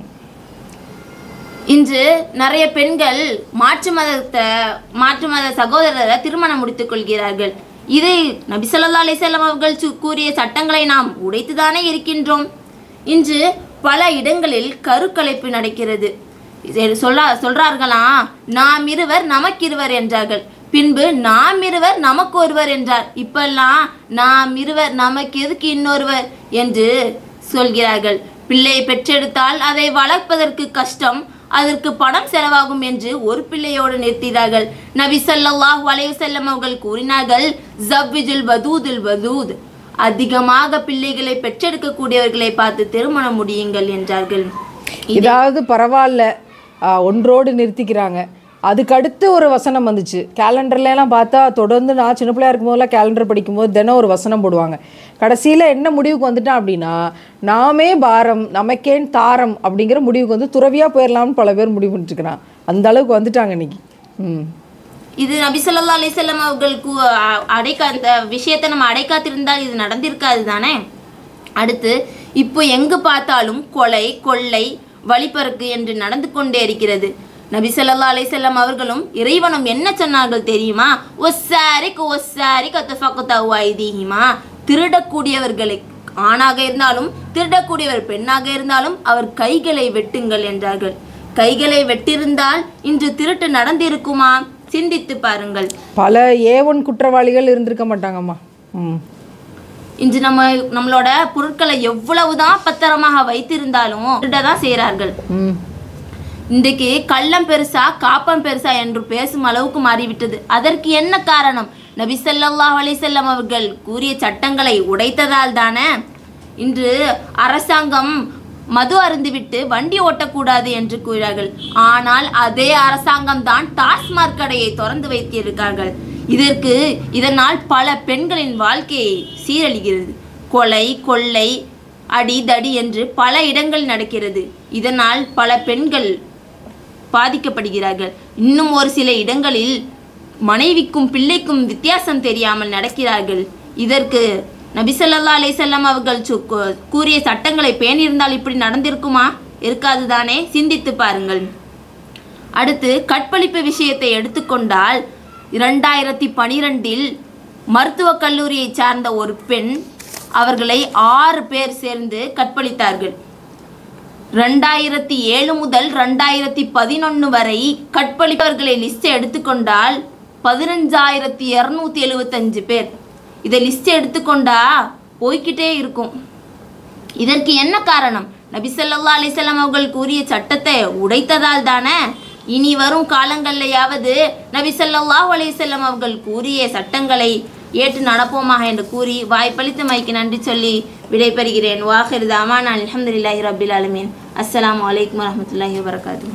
இன்று நிறைய பெண்கள் மாற்று மதத்தை மாற்று மத சகோதரரை திருமணம் முடித்துக் கொள்கிறார்கள் இது நபி ஸல்லல்லாஹு அலைஹி வஸல்லம் அவர்கள் சு- கூறிய சட்டங்களை நாம் உடைத்துதானே இருக்கின்றோம் இன்று பல இடங்களில் கருக்கலைப்பு நடக்கிறது இது சொல்ல சொல்றார்களாம் நாம் இருவர் நமக்கிருவர் என்றார்கள் பின்பு நாம் இருவர் நமக்கு ஒருவர் என்றார் இப்பெல்லாம் நாம் இருவர் நமக்கு எதுக்கு இன்னொருவர் என்று சொல்கிறார்கள் பிள்ளையை பெற்றெடுத்தால் அதை வளர்ப்பதற்கு கஷ்டம் அதற்கு பணம் செலவாகும் என்று ஒரு பிள்ளையோடு நிறுத்தினார்கள் நபி ஸல்லல்லாஹு அலைஹி வஸல்லம் அவர்கள் கூறினார்கள் ஜவ்விஜுல் வதூதுல் வதூத் அதிகமாக பிள்ளைகளை பெற்றெடுக்கக்கூடியவர்களை பார்த்து திருமணம் முடியுங்கள் என்றார்கள் இதாவது பரவாயில்ல ஆ, ஒன்றோடு நிறுத்திக்கிறாங்க அதுக்கு அடுத்து ஒரு வசனம் வந்துச்சு கேலண்டர்ல எல்லாம் பார்த்தா தொடர்ந்து நான் சின்ன பிள்ளையா இருக்கும் போதெல்லாம் கேலண்டர் படிக்கும்போது தினம் ஒரு வசனம் போடுவாங்க கடைசியில் என்ன முடிவுக்கு வந்துட்டான் அப்படின்னா நாமே பாரம் நமக்கேன் தாரம் அப்படிங்கிற முடிவுக்கு வந்து துறவியாக போயிடலாம்னு பல பேர் முடிவு பண்ணிட்டுருக்கிறான் அந்த அளவுக்கு வந்துட்டாங்க இன்னைக்கு ம் இது நபி ஸல்லல்லாஹு அலைஹி வஸல்லம் அவர்கள் கு- அ- அடைக்க அந்த விஷயத்தை நம்ம அடைக்காத்திருந்தால் இது நடந்திருக்காது தானே அடுத்து இப்போ எங்கு பார்த்தாலும் கொலை கொள்ளை வழிப்பறக்கு என்று நடந்து கொண்டே இருக்கிறது நபி ஸல்லல்லாஹு அலைஹி வஸல்லம் அவர்களும் இறைவனும் என்ன சொன்னார்கள் தெரியுமா ஒஸ்ஸாரிக் ஒஸ்ஸாரிக் அத்தஃபக்தவு ஐதீஹிமா திருடக்கூடியவர்களை ஆணாக இருந்தாலும் திருடக்கூடியவர் பெண்ணாக இருந்தாலும் அவர் கைகளை வெட்டுங்கள் என்றார்கள் கைகளை வெட்டிருந்தால் இன்று திருட்டு நடந்திருக்குமா சிந்தித்து பாருங்கள் பல ஏ ஒன் குற்றவாளிகள் இருந்திருக்க மாட்டாங்கம்மா ம் இன்று நம்ம நம்மளோட பொருட்களை எவ்வளவுதான் பத்திரமாக வைத்திருந்தாலும் திருடதான் செய்கிறார்கள் ம் இன்றைக்கு கள்ளம் பெருசா காப்பம் பெருசா என்று பேசும் அளவுக்கு மாறிவிட்டது அதற்கு என்ன காரணம் நபி ஸல்லல்லாஹு அலைஹி வஸல்லம் அவர்கள் கூறிய சட்டங்களை உடைத்ததால் தானே இன்று அரசாங்கம் மது அருந்துவிட்டு வண்டி ஓட்டக்கூடாது என்று கூறார்கள் ஆனால் அதே அரசாங்கம் தான் டாஸ்மாக் கடையை திறந்து வைத்திருக்கார்கள் இதற்கு இதனால் பல பெண்களின் வாழ்க்கையை சீரழிகிறது கொலை கொள்ளை அடி தடி என்று பல இடங்கள் நடக்கிறது இதனால் பல பெண்கள் பாதிக்கப்படுகிறார்கள் இன்னும் ஒரு சில இடங்களில் மனைவிக்கும் பிள்ளைக்கும் வித்தியாசம் தெரியாமல் நடக்கிறார்கள் இதற்கு நபி ஸல்லல்லாஹு அலைஹி வஸல்லம் அவர்கள் சு- கூ- கூறிய சட்டங்களை பேணியிருந்தால் இப்படி நடந்திருக்குமா இருக்காது தானே சிந்தித்து பாருங்கள் அடுத்து கற்பழிப்பு விஷயத்தை எடுத்துக்கொண்டால் இரண்டாயிரத்தி பனிரெண்டில் மருத்துவக் கல்லூரியை சார்ந்த ஒரு பெண் அவர்களை ஆறு பேர் சேர்ந்து கற்பழித்தார்கள் ரெண்டாயிரத்தி ஏழு முதல் ரெண்டாயிரத்தி பதினொன்று வரை கற்பழிப்பவர்களை லிஸ்ட் எடுத்துக்கொண்டால் பதினஞ்சாயிரத்தி இரநூத்தி எழுபத்தஞ்சு பேர் இதை லிஸ்ட் எடுத்துக்கொண்டா போய்க்கிட்டே இருக்கும் இதற்கு என்ன காரணம் நபி ஸல்லல்லாஹு அலைஹி வஸல்லம் அவர்கள் கூறிய சட்டத்தை உடைத்ததால் தானே இனி வரும் காலங்கள்லையாவது நபி ஸல்லல்லாஹு அலைஹி வஸல்லம் அவர்கள் கூறிய சட்டங்களை ஏற்று நடப்போமாக என்று கூறி வாய்ப்பளித்த மைக்கு நன்றி சொல்லி விடைபெறுகிறேன் வாஹிர் தாமான் அல்ஹம்துலில்லாஹி ரபில் ஆலமீன் அஸ்ஸலாமு அலைக்கும் வரஹ்மத்துல்லாஹி வபரகாத்துஹு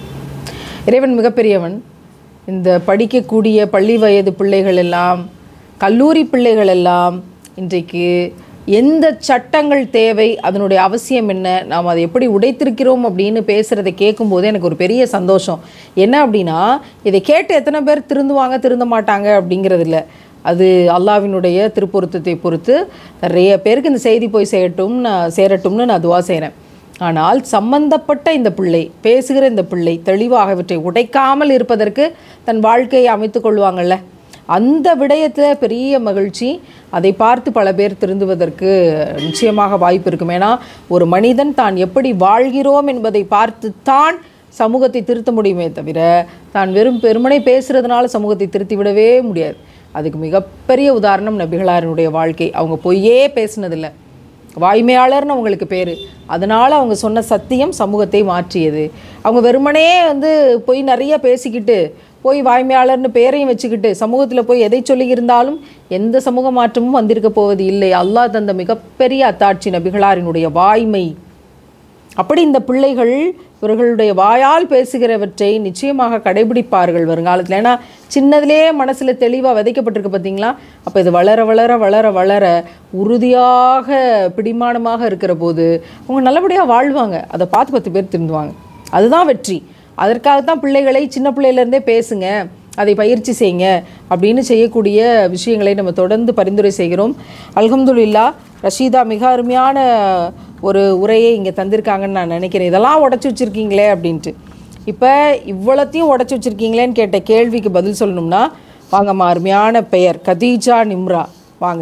இறைவன் மிகப்பெரியவன் இந்த படிக்கக்கூடிய பள்ளி வயது பிள்ளைகள் எல்லாம் கல்லூரி பிள்ளைகள் எல்லாம் இன்றைக்கு எந்த சட்டங்கள் தேவை அதனுடைய அவசியம் என்ன நாம் அதை எப்படி உடைத்திருக்கிறோம் அப்படின்னு பேசுகிறதை கேட்கும்போது எனக்கு ஒரு பெரிய சந்தோஷம் என்ன அப்படின்னா இதை கேட்டு எத்தனை பேர் திருந்துவாங்க திருந்த மாட்டாங்க அப்படிங்கிறது இல்லை அது அல்லாவினுடைய திருப்பொருத்தத்தை பொறுத்து நிறைய பேருக்கு இந்த செய்தி போய் சேரட்டும் நான் சேரட்டும்னு நான் துவா செய்கிறேன் ஆனால் சம்பந்தப்பட்ட இந்த பிள்ளை பேசுகிற இந்த பிள்ளை தெளிவாக இவற்றை உடைக்காமல் இருப்பதற்கு தன் வாழ்க்கையை அமைத்து கொள்வாங்கள்ல அந்த விடயத்தில் பெரிய மகிழ்ச்சி அதை பார்த்து பல பேர் திருந்துவதற்கு நிச்சயமாக வாய்ப்பு இருக்கும் ஏன்னா ஒரு மனிதன் தான் எப்படி வாழ்கிறோம் என்பதை பார்த்து தான் சமூகத்தை திருத்த முடியுமே தவிர தான் வெறும் பெருமனை பேசுறதுனால சமூகத்தை திருத்தி விடவே முடியாது அதுக்கு மிகப்பெரிய உதாரணம் நபிகளாரினுடைய வாழ்க்கை அவங்க பொய்யே பேசினதில்லை வாய்மையாளர்னு அவங்களுக்கு பேர் அதனால் அவங்க சொன்ன சத்தியம் சமூகத்தை மாற்றியது அவங்க வெறுமனே வந்து போய் நிறைய பேசிக்கிட்டு போய் வாய்மையாளர்னு பேரையும் வச்சுக்கிட்டு சமூகத்தில் போய் எதை சொல்லியிருந்தாலும் எந்த சமூக மாற்றமும் வந்திருக்க போவது இல்லை அல்லாஹ் தந்த மிகப்பெரிய அத்தாட்சி நபிகளாரினுடைய வாய்மை அப்படி இந்த பிள்ளைகள் இவர்களுடைய வாயால் பேசுகிறவற்றை நிச்சயமாக கடைபிடிப்பார்கள் வருங்காலத்தில் ஏன்னா சின்னதிலே மனசில் தெளிவாக விதைக்கப்பட்டிருக்கு பார்த்தீங்களா அப்போ இது வளர வளர வளர வளர உறுதியாக பிடிமானமாக இருக்கிற போது அவங்க நல்லபடியாக வாழ்வாங்க அதை பார்த்து பத்து பேர் திருந்துவாங்க அதுதான் வெற்றி அதற்காகத்தான் பிள்ளைகளை சின்ன பிள்ளையிலேருந்தே பேசுங்க அதை பயிற்சி செய்யுங்க அப்படின்னு செய்யக்கூடிய விஷயங்களை நம்ம தொடர்ந்து பரிந்துரை செய்கிறோம் அல்ஹம்துலில்லா ரஷீதா மிக அருமையான ஒரு உரையை இங்கே தந்திருக்காங்கன்னு நான் நினைக்கிறேன் இதெல்லாம் உடச்சி வச்சுருக்கீங்களே அப்படின்ட்டு இப்போ இவ்வளத்தையும் உடச்சி வச்சுருக்கீங்களேன்னு கேட்ட கேள்விக்கு பதில் சொல்லணும்னா வாங்கம்மா அருமையான பெயர் கதீஜா நிம்ரா வாங்க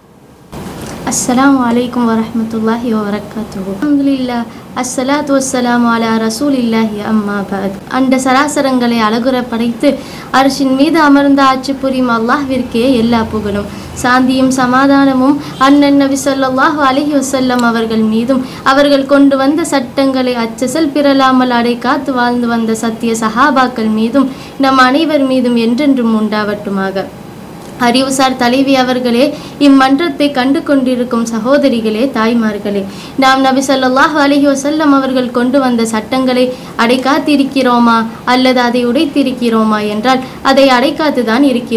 அஸ்ஸலாமு அலைக்கும் வரஹ்மத்துல்லாஹி வபரகாத்துஹு அல்ஹம்துலில்லாஹ் அஸ்ஸலாத்து வஸ்ஸலாமு அலா ரசூலில்லாஹி அம்மா பாத் அண்ட சராசரங்களை அழகுற படைத்து அரசின் மீது அமர்ந்த ஆட்சி புரியும் அல்லாஹ்விற்கே எல்லா புகழும் சாந்தியும் சமாதானமும் அண்ணன் நபி ஸல்லல்லாஹு அலைஹி வஸல்லம் அவர்கள் மீதும் அவர்கள் கொண்டு வந்த சட்டங்களை அச்சசல் பிறலாமல் அடை காத்து வாழ்ந்து வந்த சத்திய சஹாபாக்கள் மீதும் நம் அனைவர் மீதும் என்றென்றும் உண்டாவட்டுமாக அறிவுசார் தலைவி அவர்களே இம்மன்றத்தை கண்டு கொண்டிருக்கும் சகோதரிகளே தாய்மார்களே நாம் நபி ஸல்லல்லாஹு அலைஹி வஸல்லம் அவர்கள் கொண்டு வந்த சட்டங்களை அடைக்காத்திருக்கிறோமா அல்லது அதை உடைத்திருக்கிறோமா என்றால் அதை அடைக்காத்து தான் இருக்கிறோம்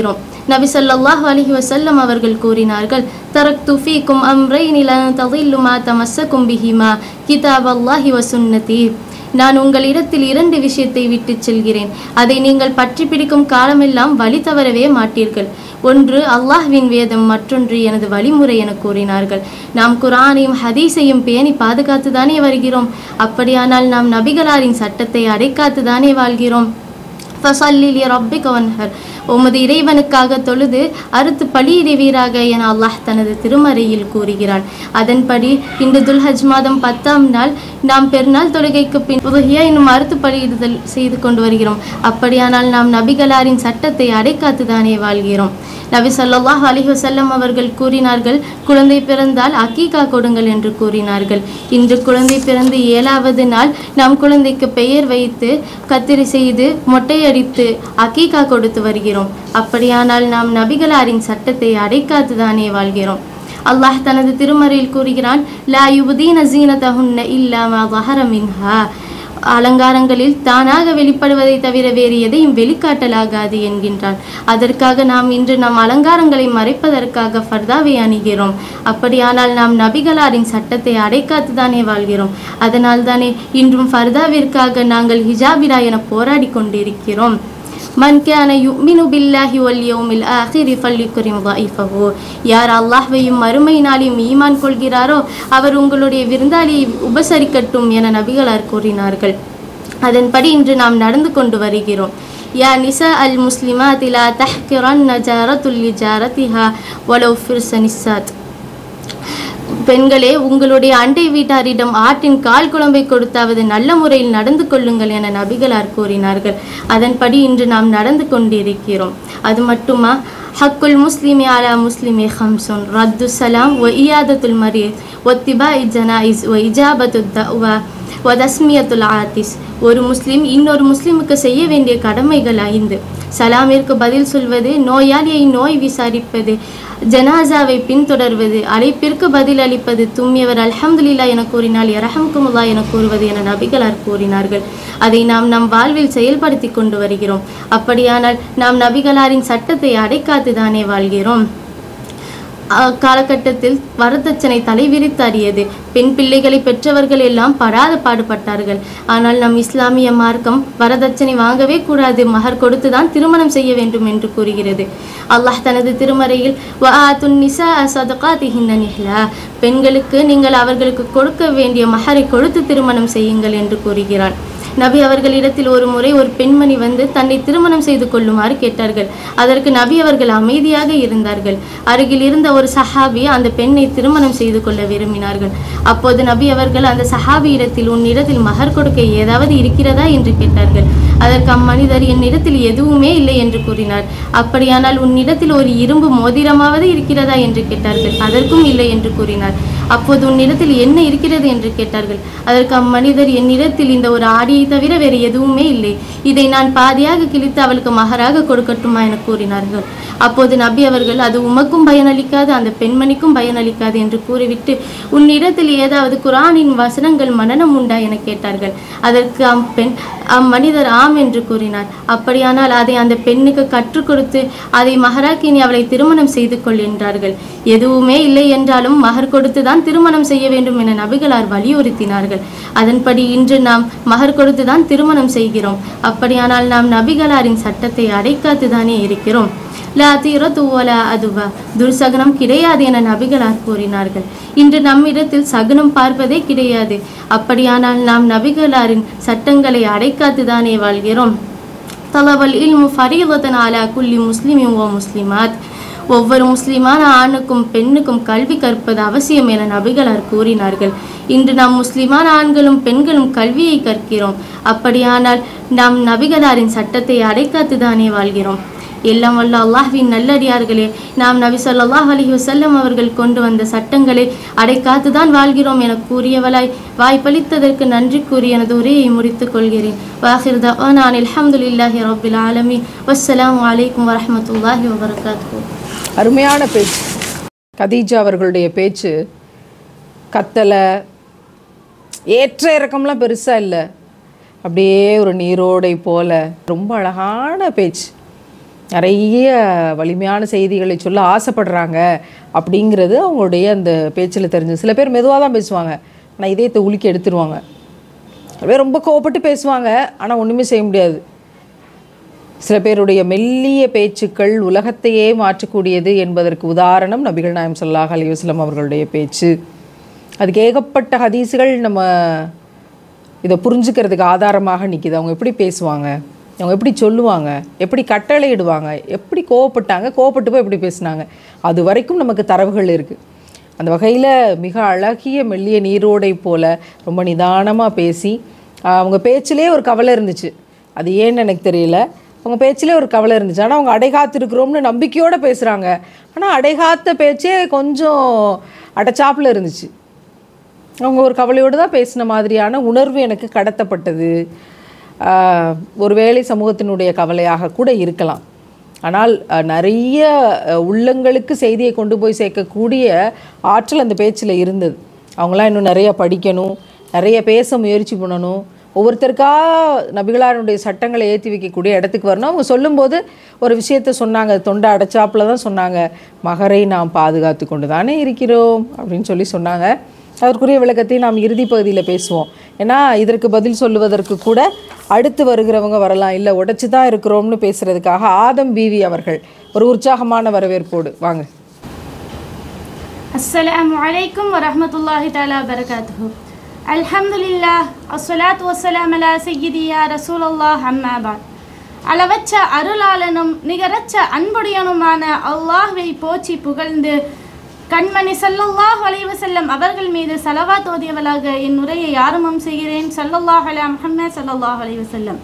நபி ஸல்லல்லாஹு அலைஹி வஸல்லம் அவர்கள் கூறினார்கள் தரக்து ஃபீக்கும் அம்ரைனி லன் ததில்லு மா தமஸ்ஸகும் பிஹிமா கிதாபல்லாஹி வ சுன்னதி நான் உங்களிடத்தில் இரண்டு விஷயத்தை விட்டுச் செல்கிறேன் அதை நீங்கள் பற்றி பிடிக்கும் காலமெல்லாம் வழி தவறவே மாட்டீர்கள் ஒன்று அல்லாஹ்வின் வேதம் மற்றொன்று எனது வழிமுறை என கூறினார்கள் நாம் குரானையும் ஹதீஸையும் பேணி பாதுகாத்துதானே வருகிறோம் அப்படியானால் நாம் நபிகளாரின் சட்டத்தை அடைக்காத்துதானே வாழ்கிறோம் ஃபசல்லிலி ரப்பிக வன்ஹர் உமது இறைவனுக்காக தொழுது அறுத்து பலியிடுவீராக என அல்லாஹ் தனது திருமறையில் கூறுகிறான் அதன்படி இன்று துல்ஹஜ் மாதம் பத்தாம் நாள் நாம் பெருநாள் தொழுகைக்கு பின் உதகியா இன்னும் அறுத்து பலியிடுதல் செய்து கொண்டு வருகிறோம் அப்படியானால் நாம் நபிகளாரின் சட்டத்தை அடைக்காத்துதானே வாழ்கிறோம் நபி ஸல்லல்லாஹு அலைஹி வஸல்லம் அவர்கள் கூறினார்கள் குழந்தை பிறந்தால் அக்கீகா கொடுங்கள் என்று கூறினார்கள் இன்று குழந்தை பிறந்து ஏழாவது நாள் நாம் குழந்தைக்கு பெயர் வைத்து கத்திரி செய்து மொட்டையடித்து அக்கீகா கொடுத்து வருகிறோம் அப்படியானால் நாம் நபிகளாரின் சட்டத்தை அடைக்காத்துதானே வாழ்கிறோம் அல்லாஹ் தனது திருமறையில் கூறுகிறான் லா யுபதீன ஜீனதஹுன்ன இல்லா மா ظهر மின்ஹா அலங்காரங்களில் தானாக வெளிப்படுவதை தவிர வேறு எதையும் வெளிக்காட்டலாகாது என்கின்றான் அதற்காக நாம் இன்று நம் அலங்காரங்களை மறைப்பதற்காக ஃபர்தாவை அணிகிறோம் அப்படியானால் நாம் நபிகளாரின் சட்டத்தை அடைக்காத்துதானே வாழ்கிறோம் அதனால் தானே இன்றும் ஃபர்தாவிற்காக நாங்கள் ஹிஜாபிரா என போராடி கொண்டிருக்கிறோம் மன் கேன யுமினு பில்லாஹி வல் யௌமில் ஆஹிரி ஃபல்யுக்ரிம் ضعيفஹு யார் அல்லாஹ்வையும் மறுமை நாளையும் ஈமான் கொள்கிறாரோ அவர் உங்களுடைய விருந்தாளியை உபசரிக்கட்டும் என நபிகளார் கூறினார்கள் அதன்படி இன்று நாம் நடந்து கொண்டு வருகிறோம் யா நிசா அல் முஸ்லிமாத் லா தஹ்கிரன் நஜாரத்துல் லிஜாரத்திஹா வலவ் ஃபிர்ஸ நிஸ்ஸாத் பெண்களே உங்களுடைய அண்டை வீட்டாரிடம் ஆட்டின் கால் குழம்பை கொடுத்தாவது நல்ல முறையில் நடந்து கொள்ளுங்கள் என நபிகளார் கூறினார்கள் அதன்படி இன்று நாம் நடந்து கொண்டிருக்கிறோம் அது மட்டுமா ஹக்குல் முஸ்லிமி அலா முஸ்லிமி ஹம்சுன் ரத்து சலாம் ஒ இயாதத்துல் மரீத் ஒத்திபா ஜனாயிஸ் ஒ இஜாபத்து தவா வதஸ்மியத்துல் ஆத்திஸ் ஒரு முஸ்லிம் இன்னொரு முஸ்லிமுக்கு செய்ய வேண்டிய கடமைகள் ஐந்து சலாமிற்கு பதில் சொல்வது நோயாளியை நோய் விசாரிப்பது ஜனாசாவை பின்தொடர்வது அழைப்பிற்கு பதில் அளிப்பது தும்மியவர் அல்ஹம்துலில்லா என கூறினால் இரஹம்குமுல்லா என கூறுவது என நபிகளார் கூறினார்கள் அதை நாம் நம் வாழ்வில் செயல்படுத்தி கொண்டு வருகிறோம் அப்படியானால் நாம் நபிகளாரின் சட்டத்தை அடைக்காத்துதானே வாழ்கிறோம் அஹ் காலகட்டத்தில் வரதட்சணை தலைவிரித்தாடியது பெண் பிள்ளைகளை பெற்றவர்கள் எல்லாம் படாத பாடுபட்டார்கள் ஆனால் நம் இஸ்லாமிய மார்க்கம் வரதட்சணை வாங்கவே கூடாது மகர் கொடுத்துதான் திருமணம் செய்ய வேண்டும் என்று கூறுகிறது அல்லாஹ் தனது திருமறையில் வஆத்துன் நிசா சதகாதிஹின்ன நிஹ்லா பெண்களுக்கு நீங்கள் அவர்களுக்கு கொடுக்க வேண்டிய மகரை கொடுத்து திருமணம் செய்யுங்கள் என்று கூறுகிறான் நபி அவர்களிடத்தில் ஒரு முறை ஒரு பெண்மணி வந்து தன்னை திருமணம் செய்து கொள்ளுமாறு கேட்டார்கள் அதற்கு நபி அவர்கள் அமைதியாக இருந்தார்கள் அருகில் இருந்த ஒரு சஹாபி அந்த பெண்ணை திருமணம் செய்து கொள்ள விரும்பினார்கள் அப்போது நபி அவர்கள் அந்த சஹாபியிடத்தில் உன்னிடத்தில் மகர் கொடுக்க ஏதாவது இருக்கிறதா என்று கேட்டார்கள் அதற்கு அம்மனிதர் என்னிடத்தில் எதுவுமே இல்லை என்று கூறினார் அப்படியானால் உன்னிடத்தில் ஒரு இரும்பு மோதிரமாவது இருக்கிறதா என்று கேட்டார்கள் அதற்கும் இல்லை என்று கூறினார் அப்போது உன்னிடத்தில் என்ன இருக்கிறது என்று கேட்டார்கள் அதற்கு அம்மனிதர் என்னிடத்தில் இந்த ஒரு ஆடியை தவிர வேறு எதுவுமே இல்லை இதை நான் பாதியாக கிழித்து அவளுக்கு மகராக கொடுக்கட்டுமா என கூறினார்கள் அப்போது நபி அவர்கள் அது உமக்கும் பயனளிக்காது அந்த பெண்மணிக்கும் பயனளிக்காது என்று கூறிவிட்டு உன்னிடத்தில் ஏதாவது குரானின் வசனங்கள் மனனம் உண்டா என கேட்டார்கள் அதற்கு அப்பெண் அம்மனிதர் ஆம் என்று கூறினார் அப்படியானால் அதை அந்த பெண்ணுக்கு கற்றுக் கொடுத்து அதை மகராக்கி நீ அவளை திருமணம் செய்து கொள் என்றார்கள் எதுவுமே இல்லை என்றாலும் மகர் கொடுத்துதான் திருமணம் செய்ய வேண்டும் என நபிகளார் வலியுறுத்தினார்கள் அதன்படி இன்று நாம் மகர் கொடுத்துதான் திருமணம் செய்கிறோம் அப்படியானால் நாம் நபிகளாரின் சட்டத்தை அடைக்காத்துதானே இருக்கிறோம் லா தீரத்து வலா அதுவா துர்சகனம் கிடையாது என நபிகளார் கூறினார்கள் இன்று நம்மிடத்தில் சகுனம் பார்ப்பதே கிடையாது அப்படியானால் நாம் நபிகளாரின் சட்டங்களை அடைக்காத்துதானே வாழ்கிறோம் தலவல் இல்மு ஃபரீதத்தன் அலா குல்லி முஸ்லிமின் ஓ முஸ்லிமாத் ஒவ்வொரு முஸ்லிமான ஆணுக்கும் பெண்ணுக்கும் கல்வி கற்பது அவசியம் என நபிகளார் கூறினார்கள் இன்று நாம் முஸ்லிமான ஆண்களும் பெண்களும் கல்வியை கற்கிறோம் அப்படியானால் நாம் நபிகளாரின் சட்டத்தை அடைக்காத்துதானே வாழ்கிறோம் எல்லாம் வல்ல அல்லாஹ்வின் நல்லடியார்களே நாம் நபி ஸல்லல்லாஹு அலைஹி வஸல்லம் அவர்கள் கொண்டு வந்த சட்டங்களை அடைக்காத்துதான் வாழ்கிறோம் என கூறியவளாய் வாய்ப்பளித்ததற்கு நன்றி கூறி எனது உரையை முடித்துக் கொள்கிறேன் வாஹிர் தவானா அல்ஹம்துலில்லாஹி ரப்பில் ஆலமீன் வஸ்ஸலாமு அலைக்கும் வரஹ்மத்துல்லாஹி வபரகாத்துஹு அருமையான பேச்சு கதீஜா அவர்களுடைய பேச்சு கத்தலை ஏற்ற இறக்கம்லாம் பெருசாக இல்லை அப்படியே ஒரு நீரோடை போல ரொம்ப அழகான பேச்சு நிறைய வலிமையான செய்திகளை சொல்ல ஆசைப்படுறாங்க அப்படிங்கிறது அவங்களுடைய அந்த பேச்சில் தெரிஞ்சு சில பேர் மெதுவாக தான் பேசுவாங்க ஆனால் இதயத்தை உலுக்கி எடுத்துருவாங்க சில பேர் ரொம்ப கோவப்பட்டு பேசுவாங்க ஆனால் ஒன்றுமே செய்ய முடியாது சில பேருடைய மெல்லிய பேச்சுக்கள் உலகத்தையே மாற்றக்கூடியது என்பதற்கு உதாரணம் நபிகள் நாயம் ஸல்லல்லாஹு அலைஹி வஸல்லம் அவர்களுடைய பேச்சு அதுக்கு ஏகப்பட்ட ஹதீஸுகள் நம்ம இதை புரிஞ்சுக்கிறதுக்கு ஆதாரமாக நிற்கிது அவங்க எப்படி பேசுவாங்க அவங்க எப்படி சொல்லுவாங்க எப்படி கட்டளையிடுவாங்க எப்படி கோவப்பட்டாங்க கோவப்பட்டு போய் எப்படி பேசுனாங்க அது வரைக்கும் நமக்கு தரவுகள் இருக்குது அந்த வகையில் மிக அழகிய மெல்லிய நீரோடை போல ரொம்ப நிதானமாக பேசி ஆஹ், அவங்க பேச்சிலே ஒரு கவலை இருந்துச்சு அது ஏன்னு எனக்கு தெரியல அவங்க பேச்சிலே ஒரு கவலை இருந்துச்சு ஆனால் அவங்க அடைகாத்திருக்கிறோம்னு நம்பிக்கையோடு பேசுகிறாங்க ஆனால் அடைகாத்த பேச்சே கொஞ்சம் அடைச்சாப்புல இருந்துச்சு அவங்க ஒரு கவலையோடு தான் பேசின மாதிரியான உணர்வு எனக்கு கடத்தப்பட்டது ஆஹ், ஒருவேளை சமூகத்தினுடைய கவலையாக கூட இருக்கலாம் ஆனால் அஹ், நிறைய அஹ், உள்ளங்களுக்கு செய்தியை கொண்டு போய் சேர்க்கக்கூடிய ஆற்றல் அந்த பேச்சில் இருந்தது அவங்களாம் இன்னும் நிறைய படிக்கணும் நிறைய பேச முயற்சி பண்ணணும் ஒவ்வொருத்தருக்கா நபிகளாருடைய சட்டங்களை ஏற்றி வைக்கக்கூடிய இடத்துக்கு வரணும் அவங்க சொல்லும்போது ஒரு விஷயத்த சொன்னாங்க தொண்டை அடைச்சாப்புல தான் சொன்னாங்க மகரை நாம் பாதுகாத்து கொண்டு தானே இருக்கிறோம் அப்படின்னு சொல்லி சொன்னாங்க அதற்குரிய விளக்கத்தை நாம் இறுதி பகுதியில் பேசுவோம் ஏன்னா இதற்கு பதில் சொல்லுவதற்கு கூட அடுத்து வருகிறவங்க வரலாம் இல்லை உடைச்சு தான் இருக்கிறோம்னு பேசுறதுக்காக ஆதம் பிவி அவர்கள் ஒரு உற்சாகமான வரவேற்போடு வாங்க السلام عليكم ورحمة الله تعالى وبركاته الحمد لله الصلاة والسلام على سيدي يا رسول الله أما بعد அளவற்ற அருளாளனும் நிகரற்ற அன்புடையனுமான அல்லாஹ்வை போற்றி புகழ்ந்து கண்மணி ஸல்லல்லாஹு அலைஹி வஸல்லம் அவர்கள் மீது சலவாத் ஓதியவளாக என் உரையை ஆரம்பம் செய்கிறேன் ஸல்லல்லாஹு அலைஹி முஹம்மது ஸல்லல்லாஹு அலைஹி வஸல்லம்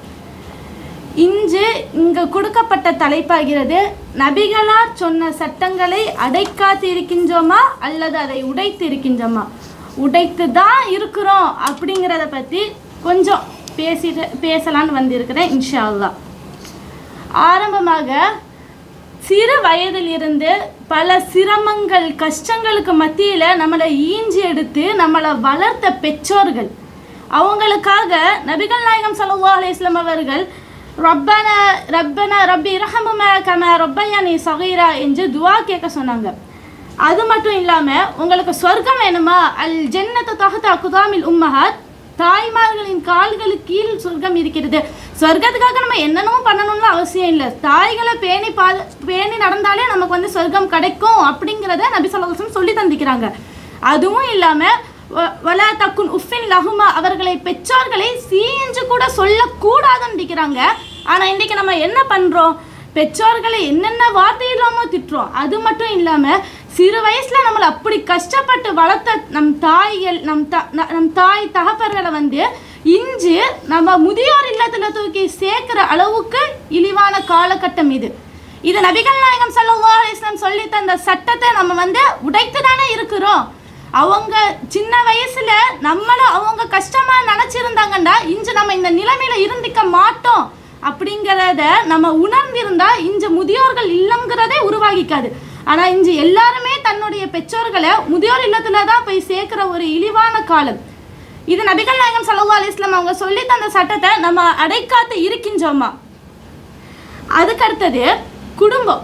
இன்று இங்கு கொடுக்கப்பட்ட தலைப்பாகிறது நபிகளார் சொன்ன சட்டங்களை அடைக்காத்து இருக்கின்றோமா அல்லது அதை உடைத்து இருக்கின்றோமா உடைத்து தான் இருக்கிறோம் அப்படிங்கிறத பற்றி கொஞ்சம் பேசிட்டு பேசலான்னு வந்திருக்கிறேன் இன்ஷா அல்லாஹ் ஆரம்பமாக சிறு வயதிலிருந்து பல சிரமங்கள் கஷ்டங்களுக்கு மத்தியில் நம்மளை ஈஞ்சி எடுத்து நம்மளை வளர்த்த பெற்றோர்கள் அவங்களுக்காக நபிகள் நாயகம் ஸல்லல்லாஹு அலைஹி வஸல்லம் அவர்கள் ரப்பன ரப்பன ரப்பி ரஹமும கம ரப்பயானி சகீரா என்று துவா கேட்க சொன்னாங்க அது மட்டும் இல்லாமல் உங்களுக்கு சொர்க்கம் வேணுமா அல் ஜன்னத்து தஹதா குதாமில் உம்மஹாத் தாய்மார்களின் கால்களுக்கு கீழ் சொர்க்கம் இருக்கிறது சொர்க்கத்துக்காக நம்ம என்னென்னமோ பண்ணணும்னு அவசியம் இல்லை தாய்களை பேணி பா பேணி நடந்தாலே நமக்கு வந்து சொர்க்கம் கிடைக்கும் அப்படிங்கிறத நபி சொல்லி சொல்லி தந்திக்கிறாங்க அதுவும் இல்லாமல் வலா தக்குன் உஃபின் லஹுமா அவர்களை பெற்றோர்களை சீ என்று கூட சொல்லக்கூடாதுன்னு நிற்கிறாங்க ஆனால் இன்றைக்கி நம்ம என்ன பண்ணுறோம் பெற்றோர்களை என்னென்ன வார்த்தை இல்லாமல் திட்டுறோம் அது மட்டும் இல்லாமல் சிறு வயசில் நம்மளை அப்படி கஷ்டப்பட்டு வளர்த்த நம் தாய்கள் நம் த ந- நம் தாய் தகப்பர்களை வந்து இன்று நம்ம முதியோர் இல்லத்தில் தூக்கி சேர்க்கிற அளவுக்கு இழிவான காலகட்டம் இது இது நபிகள் நாயகம் ஸல்லல்லாஹு அலைஹி வஸல்லம் சொல்லி தந்த சட்டத்தை நம்ம வந்து உடைத்து தானே இருக்கிறோம் அவங்க சின்ன வயசுல நம்மள அவங்க கஷ்டமா நினைச்சிருந்தாங்கன்னா இன்று நம்ம இந்த நிலைமையில இருந்திக்க மாட்டோம் அப்படிங்கிறத நம்ம உணர்ந்திருந்தா இன்று முதியோர்கள் இல்லம்ங்கிறதே உருவாகிக்காது ஆனா இன்று எல்லாருமே தன்னுடைய பெற்றோர்களை முதியோர் இல்லத்துல தான் போய் சேர்க்கிற ஒரு இழிவான காலம் இது நபிகள் நாயகம் ஸல்லல்லாஹு அலைஹி வஸல்லம் அவங்க சொல்லி தந்த சட்டத்தை நம்ம அடைக்காத்து இருக்கின்றோமா அதுக்கடுத்தது குடும்பம்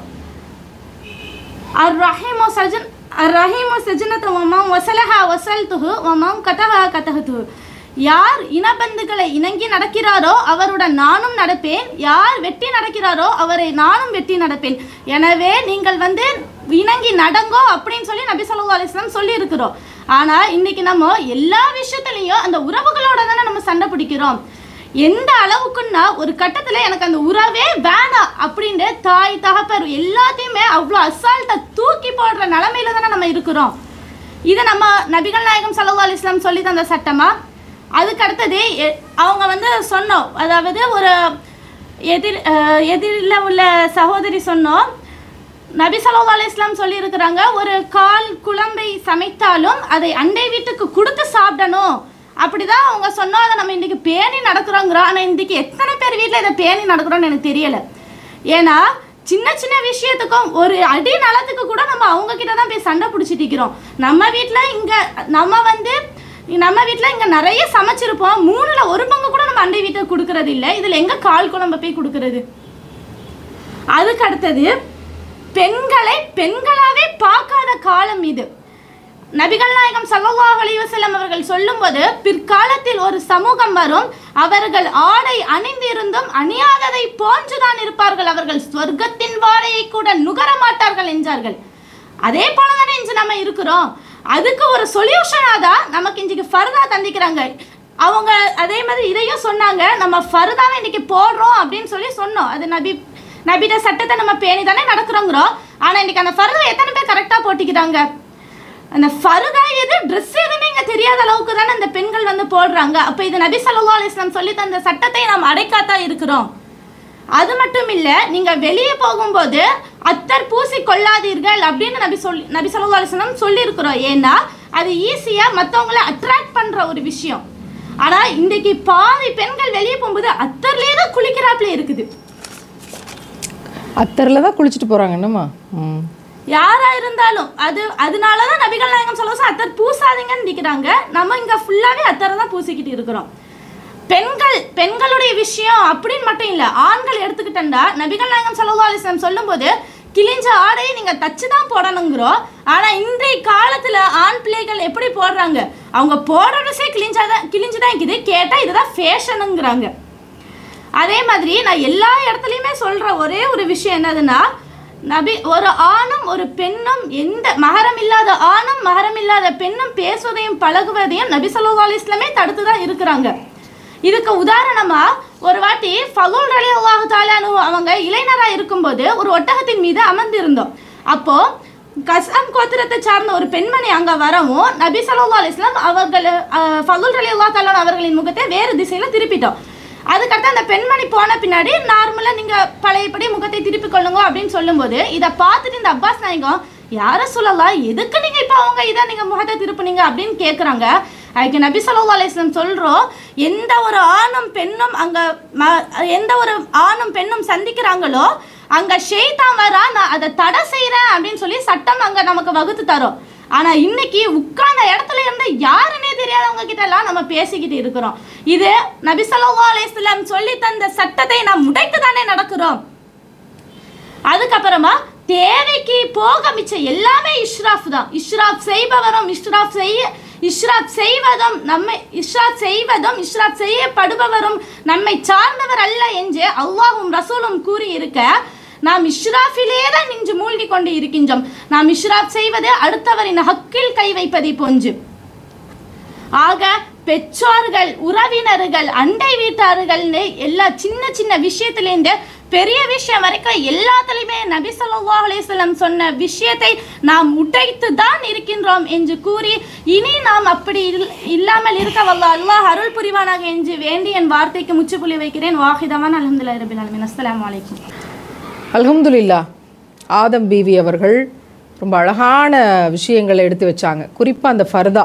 الرحيم سجن الرحيم سجنة ومن وصلها وصلته ومن قطعها قطعته யார் இனபந்துகளை இணங்கி நடக்கிறாரோ அவருடன் நானும் நடப்பேன் யார் வெட்டி நடக்கிறாரோ அவரை நானும் வெட்டி நடப்பேன் எனவே நீங்கள் வந்து இணங்கி நடங்கோ அப்படின்னு சொல்லி நபி ஸல்லல்லாஹு அலைஹி வஸல்லம் சொல்லி இருக்கிறோம் ஆனா இன்னைக்கு நம்ம எல்லா விஷயத்துலையும் அந்த உறவுகளோட தானே நம்ம சண்டை பிடிக்கிறோம் எந்த அளவுக்குன்னா ஒரு கட்டத்தில் எனக்கு அந்த உறவே வேணாம் அப்படின்ட்டு தாய் தகப்பர் எல்லாத்தையுமே அவ்வளோ அசால்ட்டை தூக்கி போடுற நிலமையில தானே நம்ம இருக்கிறோம் இது நம்ம நபிகள் நாயகம் ஸல்லல்லாஹு அலைஹி வஸல்லம் சொல்லி தந்த சட்டமா அதுக்கு அடுத்தது எ- அவங்க வந்து சொன்னோம் அதாவது ஒரு எதிர் அஹ், எதிரில் உள்ள சகோதரி சொன்னோம் நபி ஸல்லல்லாஹு அலைஹி வஸல்லம் சொல்லியிருக்கிறாங்க ஒரு கால் குழம்பை சமைத்தாலும் அதை அண்டை வீட்டுக்கு கொடுத்து சாப்பிடணும் அப்படிதான் அவங்க சொன்னோம் அதை நம்ம இன்னைக்கு பேணி நடக்கிறோங்கிறோம் ஆனால் இன்னைக்கு எத்தனை பேர் வீட்டில் இதை பேணி நடக்கிறோம்னு எனக்கு தெரியல ஏன்னா சின்ன சின்ன விஷயத்துக்கும் ஒரு அடி நலத்துக்கு கூட நம்ம அவங்க கிட்ட தான் போய் சண்டை பிடிச்சிட்டு இருக்கிறோம் நம்ம வீட்டில் இங்கே நம்ம வந்து நம்ம வீட்டில் இங்கே நிறைய சமைச்சிருப்போம் மூணுல ஒரு பங்கு கூட நம்ம அண்டை வீட்டுக்கு கொடுக்கறது இல்லை இதில் எங்கே கால் குழம்பு போய் கொடுக்கறது அதுக்கு அடுத்தது பெண்களை பெண்களாவே பார்க்காத காலம் இது நபிகள் நாயகம் ஸல்லல்லாஹு அலைஹி வஸல்லம் அவர்கள் சொல்லும்போது பிற்காலத்தில் ஒரு சமூகம் வரும் அவர்கள் ஆடை அணிந்திருந்தும் அணியாததை போன்றுதான் இருப்பார்கள் அவர்கள் சொர்க்கத்தின் வாடையை கூட நுகர மாட்டார்கள் என்றார்கள் அதே போல தானே இன்று நம்ம இருக்கிறோம் அதுக்கு ஒரு சொல்யூஷனாக தான் நமக்கு இன்றைக்கு ஃபர்தா தந்திக்கிறாங்க அவங்க அதே மாதிரி இதையும் சொன்னாங்க நம்ம ஃபர்தாவை இன்னைக்கு போடுறோம் அப்படின்னு சொல்லி சொன்னோம் அது நபி நபிட சட்டத்தை நம்ம பேணி தானே நடக்கிறோங்கிறோம் ஆனால் இன்னைக்கு அந்த ஃபர்தா எத்தனை பேர் கரெக்டாக போட்டிக்கிறாங்க அந்த ஃபருதா எது ட்ரெஸ் எதுன்னு இங்கே தெரியாத அளவுக்கு தானே இந்த பெண்கள் வந்து போடுறாங்க அப்போ இது நபி ஸல்லல்லாஹு அலைஹி வஸல்லம் சொல்லி தந்த சட்டத்தை நாம் அடைக்காத்தா இருக்கிறோம் அது மட்டும் இல்லை நீங்கள் வெளியே போகும்போது அத்தர் பூசி கொள்ளாதீர்கள் அப்படின்னு நபி சொல்லி நபி ஸல்லல்லாஹு அலைஹி வஸல்லம் சொல்லியிருக்கிறோம் ஏன்னா அது ஈஸியாக மற்றவங்கள அட்ராக்ட் பண்ணுற ஒரு விஷயம் ஆனால் இன்றைக்கு பாதி பெண்கள் வெளியே போகும்போது அத்தர்லேயே தான் குளிக்கிறாப்புல இருக்குது அத்தரில் தான் குளிச்சுட்டு போகிறாங்க என்னம்மா ம் யாரா இருந்தாலும் அது அதனால தான் நபிகள் நாயகம் சொல்ல அத்தர் பூசாதீங்கன்னு நிற்கிறாங்க நம்ம இங்க ஃபுல்லாவே அத்தரை தான் பூசிக்கிட்டு இருக்கிறோம் பெண்கள் பெண்களுடைய விஷயம் அப்படின்னு மட்டும் இல்ல ஆண்கள் எடுத்துக்கிட்டா நபிகள் நாயகம் சல்லா அலிஸ்லாம் சொல்லும்போது கிழிஞ்ச ஆடையை நீங்க தச்சு தான் போடணுங்கிறோம் ஆனா இன்றைய காலத்துல ஆண் பிள்ளைகள் எப்படி போடுறாங்க அவங்க போடுற ட்ரெஸ்ஸே கிழிஞ்சாதான் கிழிஞ்சுதான் இருக்குது கேட்டா இதுதான் ஃபேஷனுங்கிறாங்க அதே மாதிரி நான் எல்லா இடத்துலையுமே சொல்ற ஒரே ஒரு விஷயம் என்னதுன்னா நபி ஒரு ஆணும் ஒரு பெண்ணும் எந்த மகரம் இல்லாத ஆணும் மகரம் இல்லாத பெண்ணும் பேசுவதையும் பழகுவதையும் நபி ஸல்லல்லாஹு அலைஹி வஸல்லமே தடுத்து தான் இருக்கிறாங்க இதுக்கு உதாரணமா ஒரு வாட்டி ஃபலூல் அலி அல்லாஹு தாலானு அவங்க இளைஞரா இருக்கும்போது ஒரு ஒட்டகத்தின் மீது அமர்ந்திருந்தோம் அப்போ கஸ்அம் கோத்திரத்தை சார்ந்த ஒரு பெண்மணி அங்க வரவும் நபி ஸல்லல்லாஹு அலைஹி வஸல்லம் அவர்கள் அஹ், ஃபலூல் அலி அல்லாஹ் தாலான் அவர்களின் முகத்தை வேறு திசையில திருப்பிட்டோம் அதுக்கடுத்து அந்த பெண்மணி போன பின்னாடி நார்மலாக நீங்கள் பழையபடி முகத்தை திருப்பி கொள்ளுங்க அப்படின்னு சொல்லும்போது இதை பார்த்துட்டு இந்த அப்பாஸ் நாயகம் யாரை சொல்லலாம் எதுக்கு நீங்கள் இப்போ அவங்க இதை நீங்கள் முகத்தை திருப்புனீங்க அப்படின்னு கேட்குறாங்க அதுக்கு நபி ஸல்லல்லாஹு அலைஹி வஸல்லம் சொல்கிறோம் எந்த ஒரு ஆணும் பெண்ணும் அங்கே ம எந்த ஒரு ஆணும் பெண்ணும் சந்திக்கிறாங்களோ அங்கே ஷெய்தான் வரா நான் அதை தடை செய்கிறேன் அப்படின்னு சொல்லி சட்டம் அங்கே நமக்கு வகுத்து தரோம் ஆனா இன்னைக்கு உட்கார்ந்த இடத்துல இருந்து யாருன்னே தெரியாதவங்க கிட்ட எல்லாம் நம்ம பேசிக்கிட்டு இருக்கிறோம் இது நபி ஸல்லல்லாஹு அலைஹி வஸல்லம் சொல்லி தந்த சட்டத்தை நாம் உடைத்து தானே நடக்கிறோம் அதுக்கப்புறமா தேவைக்கு போக மிச்சம் எல்லாமே இஷ்ராஃப் தான் இஷ்ராஃப் செய்பவரும் இஷ்ராஃப் செய்ய இஷ்ராஃப் செய்வதும் நம்மை இஷ்ராஃப் செய்வதும் இஷ்ராஃப் செய்யப்படுபவரும் நம்மை சார்ந்தவர் அல்ல என்று அல்லாஹும் ரசூலும் கூறி இருக்க நாம் இஷ்ராஃபிலே தான் நின்று மூழ்கி கொண்டு இருக்கின்றோம் நாம் இஷ்ராஃப் செய்வது அடுத்தவரின் ஹக்கில் கை வைப்பதை போன்று ஆக பெற்றோர்கள் உறவினர்கள் அண்டை வீட்டார்கள்னு எல்லா சின்ன சின்ன விஷயத்துலேருந்து பெரிய விஷயம் வரைக்கும் எல்லாத்துலேயுமே நபி ஸல்லல்லாஹு அலைஹி வஸல்லம் சொன்ன விஷயத்தை நாம் உடைத்து தான் இருக்கின்றோம் என்று கூறி இனி நாம் அப்படி இல்- இல்லாமல் இருக்க வல்ல அல்லாஹ் அருள் புரிவானாக என்று வேண்டி என் வார்த்தைக்கு முற்றுப்புள்ளி வைக்கிறேன் வாஹிதவான் அலமதுல்லாஹி ரபில் ஆலமீன் அஸ்ஸலாமு அலைக்கும் அல்ஹம்துலில்லா ஆதம் பீவி அவர்கள் ரொம்ப அழகான விஷயங்களை எடுத்து வச்சாங்க குறிப்பாக அந்த ஃபர்தா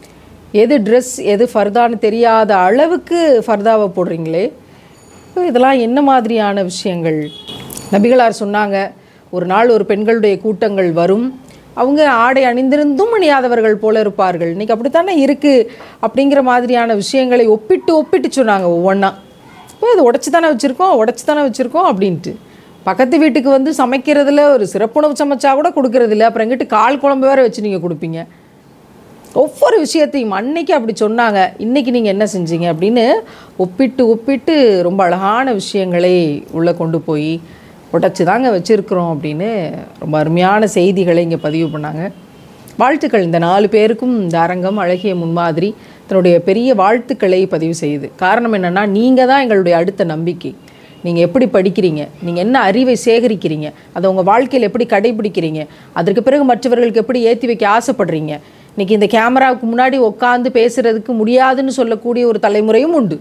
எது ட்ரெஸ் எது ஃபர்தான்னு தெரியாத அளவுக்கு ஃபர்தாவை போடுறீங்களே இப்போ இதெல்லாம் என்ன மாதிரியான விஷயங்கள் நபிகளார் சொன்னாங்க ஒரு நாள் ஒரு பெண்களுடைய கூட்டங்கள் வரும் அவங்க ஆடை அணிந்திருந்தும் அணியாதவர்கள் போல இருப்பார்கள் இன்னைக்கு அப்படித்தானே இருக்குது அப்படிங்கிற மாதிரியான விஷயங்களை ஒப்பிட்டு ஒப்பிட்டு சொன்னாங்க ஒவ்வொன்றா இப்போ இது உடச்சி தானே வச்சுருக்கோம் உடச்சி தானே வச்சுருக்கோம் அப்படின்ட்டு பக்கத்து வீட்டுக்கு வந்து சமைக்கிறதுல ஒரு சிறப்புணவு சமைச்சா கூட கொடுக்கறதில்ல அப்புறம் எங்கிட்டு கால் குழம்பு வேற வச்சு நீங்கள் கொடுப்பீங்க ஒவ்வொரு விஷயத்தையும் அன்னைக்கு அப்படி சொன்னாங்க இன்னைக்கு நீங்கள் என்ன செஞ்சீங்க அப்படின்னு ஒப்பிட்டு ஒப்பிட்டு ரொம்ப அழகான விஷயங்களை உள்ளே கொண்டு போய் உடச்சி தாங்க வச்சுருக்குறோம் அப்படின்னு ரொம்ப அருமையான செய்திகளை இங்கே பதிவு பண்ணாங்க வாழ்த்துக்கள் இந்த நாலு பேருக்கும் இந்த அரங்கம் அழகிய முன்மாதிரி தன்னுடைய பெரிய வாழ்த்துக்களை பதிவு செய்யுது காரணம் என்னென்னா நீங்கள் தான் எங்களுடைய அடுத்த நம்பிக்கை நீங்கள் எப்படி படிக்கிறீங்க நீங்கள் என்ன அறிவை சேகரிக்கிறீங்க அதை உங்கள் வாழ்க்கையில் எப்படி கடைபிடிக்கிறீங்க அதற்கு பிறகு மற்றவர்களுக்கு எப்படி ஏற்றி வைக்க ஆசைப்படுறீங்க இன்னைக்கு இந்த கேமராவுக்கு முன்னாடி உட்காந்து பேசுகிறதுக்கு முடியாதுன்னு சொல்லக்கூடிய ஒரு தலைமுறையும் உண்டு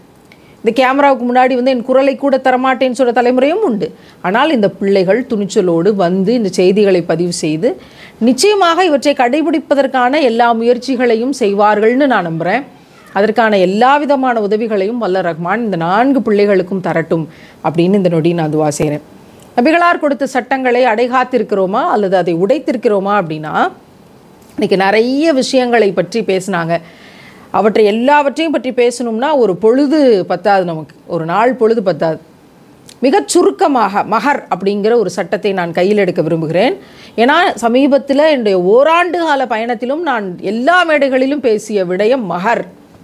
இந்த கேமராவுக்கு முன்னாடி வந்து என் குரலை கூட தரமாட்டேன்னு சொல்ற தலைமுறையும் உண்டு ஆனால் இந்த பிள்ளைகள் துணிச்சலோடு வந்து இந்த செய்திகளை பதிவு செய்து நிச்சயமாக இவற்றை கடைபிடிப்பதற்கான எல்லா முயற்சிகளையும் செய்வார்கள்னு நான் நம்புகிறேன் அதற்கான எல்லா விதமான உதவிகளையும் வல்ல ரஹ்மான் இந்த நான்கு பிள்ளைகளுக்கும் தரட்டும் அப்படின்னு இந்த நொடி நான் துவா செய்கிறேன் நபிகளார் கொடுத்த சட்டங்களை அடைகாத்திருக்கிறோமா அல்லது அதை உடைத்திருக்கிறோமா அப்படின்னா இன்னைக்கு நிறைய விஷயங்களை பற்றி பேசினாங்க அவற்றை எல்லாவற்றையும் பற்றி பேசணும்னா ஒரு பொழுது பத்தாது நமக்கு ஒரு நாள் பொழுது பத்தாது மிகச் சுருக்கமாக மகர் அப்படிங்கிற ஒரு சட்டத்தை நான் கையில் எடுக்க விரும்புகிறேன் ஏன்னா சமீபத்தில் என்னுடைய ஓராண்டு கால பயணத்திலும் நான் எல்லா மேடைகளிலும் பேசிய விடயம் மகர்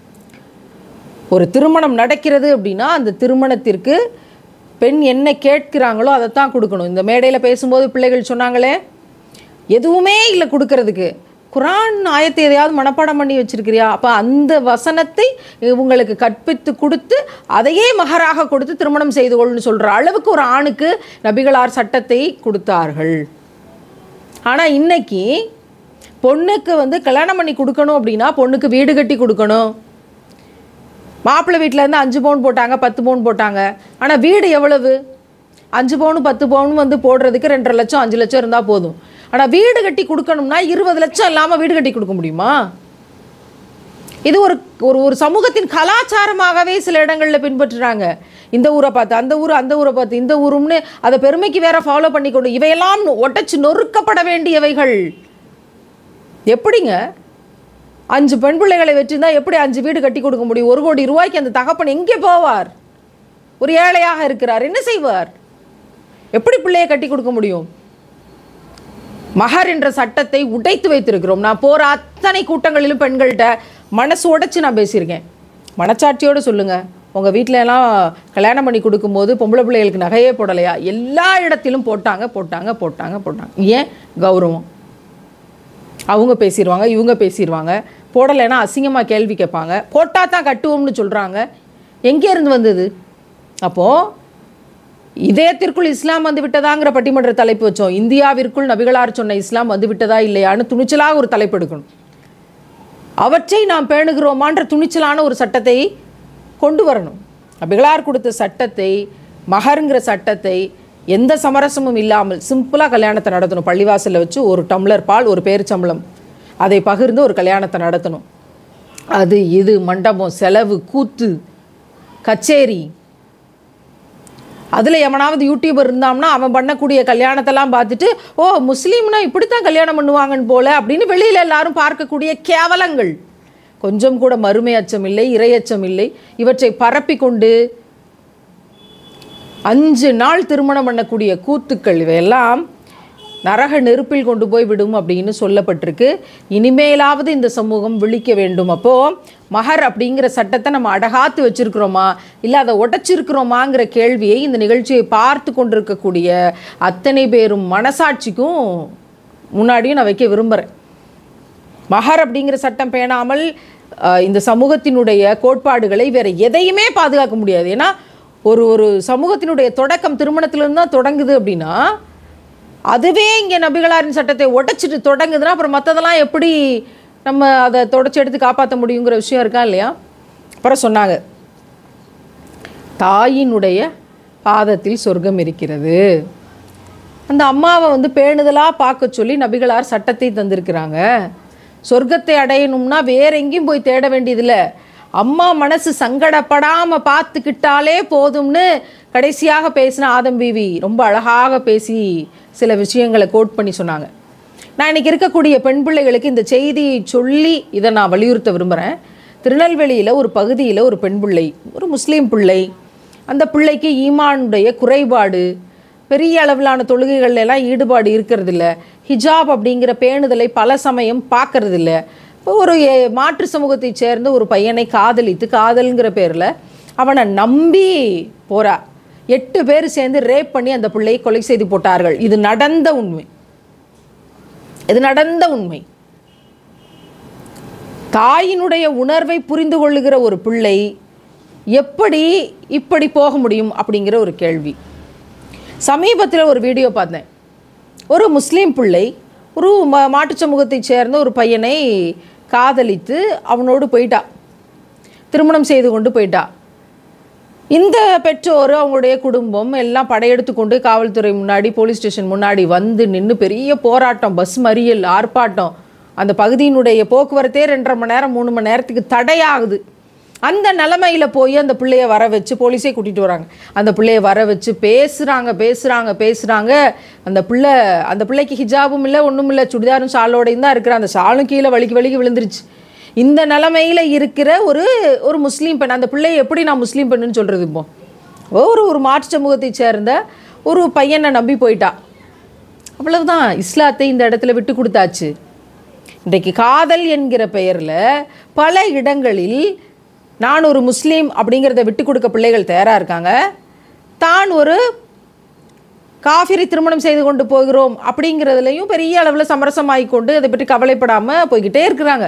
ஒரு திருமணம் நடக்கிறது அப்படின்னா அந்த திருமணத்திற்கு பெண் என்ன கேட்கிறாங்களோ அதைத்தான் கொடுக்கணும் இந்த மேடையில் பேசும்போது பிள்ளைகள் சொன்னாங்களே எதுவுமே இல்லை கொடுக்கறதுக்கு குரான் ஆயத்தை எதையாவது மனப்பாடம் பண்ணி வச்சிருக்கிறியா அப்போ அந்த வசனத்தை இவங்களுக்கு கற்பித்து கொடுத்து அதையே மகராக கொடுத்து திருமணம் செய்து கொள்னு சொல்கிற அளவுக்கு ஒரு ஆணுக்கு நபிகளார் சட்டத்தை கொடுத்தார்கள் ஆனால் இன்னைக்கு பொண்ணுக்கு வந்து கல்யாணம் பண்ணி கொடுக்கணும் அப்படின்னா பொண்ணுக்கு வீடு கட்டி கொடுக்கணும் மாப்பிள்ளை வீட்டில் இருந்து அஞ்சு பவுன் போட்டாங்க பத்து பவுன் போட்டாங்க ஆனால் வீடு எவ்வளவு அஞ்சு பவுன் பத்து பவுன் வந்து போடுறதுக்கு ரெண்டரை லட்சம் அஞ்சு லட்சம் இருந்தால் போதும் ஆனால் வீடு கட்டி கொடுக்கணும்னா இருபது லட்சம் இல்லாமல் வீடு கட்டி கொடுக்க முடியுமா இது ஒரு ஒரு ஒரு சமூகத்தின் கலாச்சாரமாகவே சில இடங்களில் பின்பற்றுறாங்க இந்த ஊரை பார்த்து அந்த ஊர் அந்த ஊரை பார்த்து இந்த ஊரும்னு அதை பெருமைக்கு வேற ஃபாலோ பண்ணிக்கொண்டு இவையெல்லாம் ஒட்டச்சு நொறுக்கப்பட வேண்டியவைகள் எப்படிங்க அஞ்சு பெண் பிள்ளைகளை வச்சிருந்தா எப்படி அஞ்சு வீடு கட்டி கொடுக்க முடியும் ஒரு கோடி ரூபாய்க்கு அந்த தகப்பன் எங்கே போவார் ஒரு ஏழையாக இருக்கிறார் என்ன செய்வார் எப்படி பிள்ளையை கட்டி கொடுக்க முடியும் மகர் என்ற சட்டத்தை உடைத்து வைத்திருக்கிறோம் நான் போகிற அத்தனை கூட்டங்களிலும் பெண்கள்கிட்ட மனசு உடைச்சு நான் பேசியிருக்கேன் மனச்சாட்சியோடு சொல்லுங்கள் உங்கள் வீட்டில எல்லாம் கல்யாணம் பண்ணி கொடுக்கும்போது பொம்பளை பிள்ளைகளுக்கு நகையே போடலையா எல்லா இடத்திலும் போட்டாங்க போட்டாங்க போட்டாங்க போட்டாங்க ஏன் கௌரவம் அவங்க பேசிடுவாங்க இவங்க பேசிடுவாங்க போடலைன்னா அசிங்கமாக கேள்வி கேட்பாங்க போட்டால் தான் கட்டுவோம்னு சொல்கிறாங்க எங்கே இருந்து வந்தது அப்போது இதயத்திற்குள் இஸ்லாம் வந்து விட்டதாங்கிற பட்டிமன்ற தலைப்பு வச்சோம் இந்தியாவிற்குள் நபிகளார் சொன்ன இஸ்லாம் வந்து விட்டதா இல்லையான்னு துணிச்சலாக ஒரு தலைப்பு எடுக்கணும் அவற்றை நாம் பேணுகிறோமான்ற துணிச்சலான ஒரு சட்டத்தை கொண்டு வரணும் நபிகளார் கொடுத்த சட்டத்தை மகருங்கிற சட்டத்தை எந்த சமரசமும் இல்லாமல் சிம்பிளாக கல்யாணத்தை நடத்தணும் பள்ளிவாசலில் வச்சு ஒரு டம்ளர் பால் ஒரு பேரிச்சம்பளம் அதை பகிர்ந்து ஒரு கல்யாணத்தை நடத்தணும் அது இது மண்டபம் செலவு கூத்து கச்சேரி அதில் எவனாவது யூடியூபர் இருந்தான்னா அவன் பண்ணக்கூடிய கல்யாணத்தெல்லாம் பார்த்துட்டு ஓ முஸ்லீம்னா இப்படித்தான் கல்யாணம் பண்ணுவாங்கன்னு போல அப்படின்னு வெளியில் எல்லாரும் பார்க்கக்கூடிய கேவலங்கள் கொஞ்சம் கூட மறுமை அச்சம் இல்லை இரையச்சம் இல்லை இவற்றை பரப்பி கொண்டு அஞ்சு நாள் திருமணம் பண்ணக்கூடிய கூத்துக்கள் இவையெல்லாம் நரக நெருப்பில் கொண்டு போய் விடும் அப்படின்னு சொல்லப்பட்டிருக்கு இனிமேலாவது இந்த சமூகம் விழிக்க வேண்டும் அப்போது மகர் அப்படிங்கிற சட்டத்தை நம்ம அடகாத்து வச்சிருக்கிறோமா இல்லை அதை உடைச்சிருக்கிறோமாங்கிற கேள்வியை இந்த நிகழ்ச்சியை பார்த்து கொண்டிருக்கக்கூடிய அத்தனை பேரும் மனசாட்சிக்கும் முன்னாடியும் நான் வைக்க விரும்புகிறேன் மகர் அப்படிங்கிற சட்டம் பேணாமல் அஹ், இந்த சமூகத்தினுடைய கோட்பாடுகளை வேற எதையுமே பாதுகாக்க முடியாது ஏன்னா ஒரு ஒரு சமூகத்தினுடைய தொடக்கம் திருமணத்திலிருந்து தான் தொடங்குது அப்படின்னா அதுவே இங்கே நபிகளாரின் சட்டத்தை உடைச்சிட்டு தொடங்குதுன்னா அப்புறம் மற்றதெல்லாம் எப்படி நம்ம அதை தொடச்சி எடுத்து காப்பாற்ற முடியுங்கிற விஷயம் இருக்கா இல்லையா அப்புறம் சொன்னாங்க தாயினுடைய பாதத்தில் சொர்க்கம் இருக்கிறது அந்த அம்மாவை வந்து பேணுதலாக பார்க்க சொல்லி நபிகளார் சட்டத்தை தந்திருக்கிறாங்க சொர்க்கத்தை அடையணும்னா வேற எங்கேயும் போய் தேட வேண்டியதில்லை அம்மா மனசு சங்கடப்படாமல் பார்த்துக்கிட்டாலே போதும்னு கடைசியாக பேசின ஆதம் பீவி ரொம்ப அழகாக பேசி சில விஷயங்களை கோட் பண்ணி சொன்னாங்க நான் இன்னைக்கு இருக்கக்கூடிய பெண் பிள்ளைகளுக்கு இந்த செய்தியை சொல்லி இதை நான் வலியுறுத்த விரும்புகிறேன் திருநெல்வேலியில் ஒரு பகுதியில் ஒரு பெண் பிள்ளை ஒரு முஸ்லீம் பிள்ளை அந்த பிள்ளைக்கு ஈமானுடைய குறைபாடு பெரிய அளவிலான தொழுகைகள்ல எல்லாம் ஈடுபாடு இருக்கிறதில்ல ஹிஜாப் அப்படிங்கிற பேணுதலை பல சமயம் பார்க்கறதில்ல இப்போ ஒரு எ- மாற்று சமூகத்தைச் சேர்ந்த ஒரு பையனை காதலித்து காதல்ங்கிற பேரில் அவனை நம்பி போறா எட்டு பேர் சேர்ந்து ரேப் பண்ணி அந்த பிள்ளையை கொலை செய்து போட்டார்கள் இது நடந்த உண்மை இது நடந்த உண்மை தாயினுடைய உணர்வை புரிந்து கொள்ளுகிற ஒரு பிள்ளை எப்படி இப்படி போக முடியும் அப்படிங்கிற ஒரு கேள்வி சமீபத்தில் ஒரு வீடியோ பார்த்தேன் ஒரு முஸ்லீம் பிள்ளை ஒரு ம மாட்டுச் சமூகத்தைச் சேர்ந்த ஒரு பையனை காதலித்து அவனோடு போயிட்டா திருமணம் செய்து கொண்டு போயிட்டா இந்த பெற்றோர் அவங்களுடைய குடும்பம் எல்லாம் படையெடுத்து கொண்டு காவல்துறை முன்னாடி போலீஸ் ஸ்டேஷன் முன்னாடி வந்து நின்று பெரிய போராட்டம் பஸ் மறியல் ஆர்ப்பாட்டம் அந்த பகுதியினுடைய போக்குவரத்தே ரெண்டரை மணி நேரம் மூணு மணி நேரத்துக்கு தடையாகுது அந்த நிலமையில போய் அந்த பிள்ளைய வர வச்சு போலீஸே கூட்டிகிட்டு வராங்க அந்த பிள்ளைய வர வச்சு பேசுகிறாங்க பேசுகிறாங்க பேசுகிறாங்க அந்த பிள்ளை அந்த பிள்ளைக்கு ஹிஜாபும் இல்லை ஒன்றும் இல்லை சுடிதாரும் ஷாலோடையும் தான் இருக்கிற அந்த ஷாலும் கீழே வலிக்கு வலிக்கு விழுந்துருச்சு இந்த நிலமையில இருக்கிற ஒரு ஒரு முஸ்லீம் பெண் அந்த பிள்ளையை எப்படி நான் முஸ்லீம் பெண்ணுன்னு சொல்கிறது இப்போ ஒரு ஒரு மாற்று சமூகத்தை சேர்ந்த ஒரு பையனை நம்பி போயிட்டா அவ்வளவுதான் இஸ்லாத்தை இந்த இடத்துல விட்டு கொடுத்தாச்சு இன்றைக்கு காதல் என்கிற பெயரில் பல இடங்களில் நான் ஒரு முஸ்லீம் அப்படிங்கிறத விட்டு கொடுக்க பிள்ளைகள் தயாராக இருக்காங்க தான் ஒரு காஃபிரி திருமணம் செய்து கொண்டு போகிறோம் அப்படிங்கிறதுலையும் பெரிய அளவில் சமரசமாகி கொண்டு அதை பற்றி கவலைப்படாமல் போய்கிட்டே இருக்கிறாங்க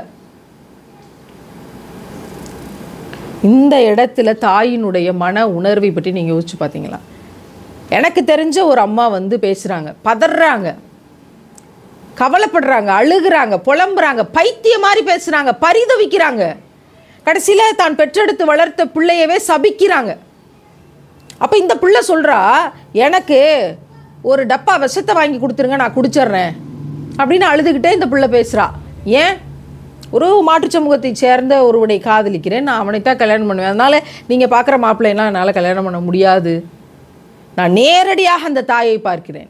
இந்த இடத்துல தாயினுடைய மன உணர்வை பற்றி நீங்கள் யோசிச்சு பார்த்தீங்களா எனக்கு தெரிஞ்ச ஒரு அம்மா வந்து பேசுகிறாங்க பதறாங்க கவலைப்படுறாங்க அழுகுறாங்க புலம்புறாங்க பைத்திய மாதிரி பேசுகிறாங்க பரிதவிக்கிறாங்க கடைசியில் தான் பெற்றெடுத்து வளர்த்த பிள்ளையவே சபிக்கிறாங்க அப்போ இந்த பிள்ளை சொல்கிறா எனக்கு ஒரு டப்பா விஷத்தை வாங்கி கொடுத்துருங்க நான் குடிச்சிட்றேன் அப்படின்னு அழுதுகிட்டே இந்த பிள்ளை பேசுகிறா ஏன் ஒரு மாற்றுச் சமூகத்தை சேர்ந்த ஒருவனை காதலிக்கிறேன் நான் அவனைத்தான் கல்யாணம் பண்ணுவேன் அதனால் நீங்கள் பார்க்குற மாப்பிள்ளையெல்லாம் என்னால் கல்யாணம் பண்ண முடியாது நான் நேரடியாக அந்த தாயை பார்க்கிறேன்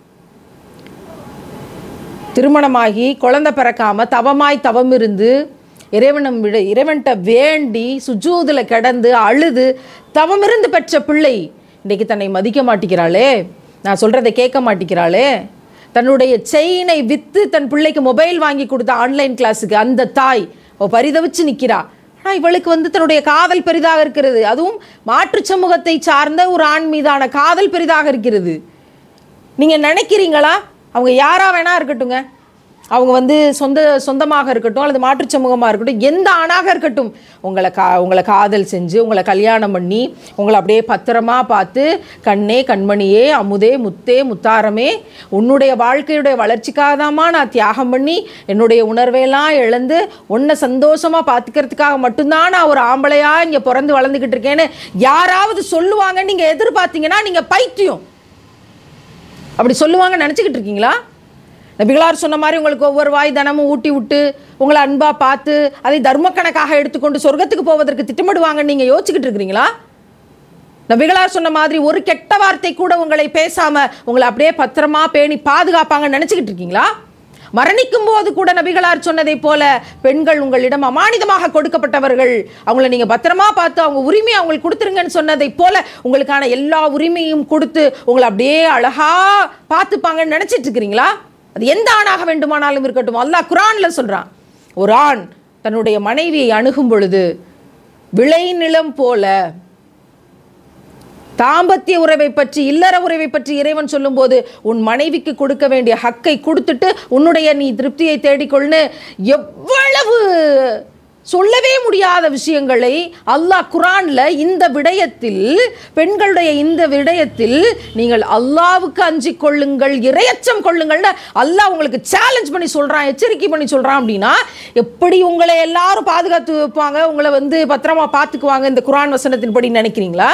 திருமணமாகி குழந்தை பிறக்காம தவமாய் தவம் இருந்து இறைவனம் விட இறைவன்கிட்ட வேண்டி சுஜூதில் கிடந்து அழுது தவம் இருந்து பெற்ற பிள்ளை இன்றைக்கு தன்னை மதிக்க மாட்டேங்கிறாளே நான் சொல்கிறதை கேட்க மாட்டேங்கிறாளே தன்னுடைய செயினை விற்று தன் பிள்ளைக்கு மொபைல் வாங்கி கொடுத்த ஆன்லைன் கிளாஸுக்கு அந்த தாய் அவ பரிதவிச்சு நிற்கிறா ஆனால் இவளுக்கு வந்து தன்னுடைய காதல் பெரிதாக இருக்கிறது அதுவும் மாற்றுச் சமூகத்தை சார்ந்த ஒரு ஆண் மீதான காதல் பெரிதாக இருக்கிறது நீங்கள் நினைக்கிறீங்களா அவங்க யாராக வேணா இருக்கட்டுங்க அவங்க வந்து சொந்த சொந்தமாக இருக்கட்டும் அல்லது மாற்றுச் சமூகமாக இருக்கட்டும் எந்த ஆணாக இருக்கட்டும் உங்களை கா உங்களை காதல் செஞ்சு உங்களை கல்யாணம் பண்ணி உங்களை அப்படியே பத்திரமா பார்த்து கண்ணே கண்மணியே அமுதே முத்தே முத்தாரமே உன்னுடைய வாழ்க்கையுடைய வளர்ச்சிக்காக தாம்மா நான் தியாகம் பண்ணி என்னுடைய உணர்வையெல்லாம் இழந்து உன்னை சந்தோஷமாக பார்த்துக்கிறதுக்காக மட்டும்தான் நான் ஒரு ஆம்பளையாக இங்கே பிறந்து வளர்ந்துக்கிட்டு இருக்கேன்னு யாராவது சொல்லுவாங்கன்னு நீங்கள் எதிர்பார்த்தீங்கன்னா நீங்கள் பைத்தியம் அப்படி சொல்லுவாங்க நினச்சிக்கிட்டு இருக்கீங்களா நபிகளார் சொன்ன மாதிரி உங்களுக்கு ஒவ்வொரு வாய் தனமும் ஊட்டி விட்டு உங்களை அன்பா பார்த்து அதை தர்ம கணக்காக எடுத்துக்கொண்டு சொர்க்கத்துக்கு போவதற்கு திட்டமிடுவாங்கன்னு நீங்கள் யோசிச்சுக்கிட்டு இருக்கிறீங்களா நபிகளார் சொன்ன மாதிரி ஒரு கெட்ட வார்த்தை கூட உங்களை பேசாம உங்களை அப்படியே பத்திரமா பேணி பாதுகாப்பாங்கன்னு நினச்சிக்கிட்டு இருக்கீங்களா மரணிக்கும் போது கூட நபிகளார் சொன்னதை போல பெண்கள் உங்களிடம் அமானிதமாக கொடுக்கப்பட்டவர்கள் அவங்கள நீங்க பத்திரமா பார்த்து அவங்க உரிமையை அவங்களுக்கு கொடுத்துருங்கன்னு சொன்னதை போல உங்களுக்கான எல்லா உரிமையும் கொடுத்து உங்களை அப்படியே அழகா பார்த்துப்பாங்கன்னு நினைச்சிட்டு இருக்கிறீங்களா அது எந்த ஆணாக வேண்டுமானாலும் இருக்கட்டும் அல்லாஹ் குரான்ல சொல்றான் ஒரு ஆண் தன்னுடைய மனைவியை அணுகும் பொழுது விளைநிலம் போல தாம்பத்திய உறவை பற்றி இல்லற உறவை பற்றி இறைவன் சொல்லும்போது உன் மனைவிக்கு கொடுக்க வேண்டிய ஹக்கை கொடுத்துட்டு உன்னுடைய நீ திருப்தியை தேடிக்கொள்னு எவ்வளவு சொல்லவே முடியாத விஷயங்களை அல்லாஹ் குரான்ல இந்த விடயத்தில் பெண்களுடைய இந்த விடயத்தில் நீங்கள் அல்லாவுக்கு அஞ்சிக் கொள்ளுங்கள் இரையச்சம் கொள்ளுங்கள்னு அல்லாஹ் உங்களுக்கு சேலஞ்ச் பண்ணி சொல்றான் எச்சரிக்கை பண்ணி சொல்றான் அப்படின்னா எப்படி உங்களை எல்லாரும் பாதுகாத்து வைப்பாங்க உங்களை வந்து பத்திரமா பார்த்துக்குவாங்க இந்த குரான் வசனத்தின்படி நினைக்கிறீங்களா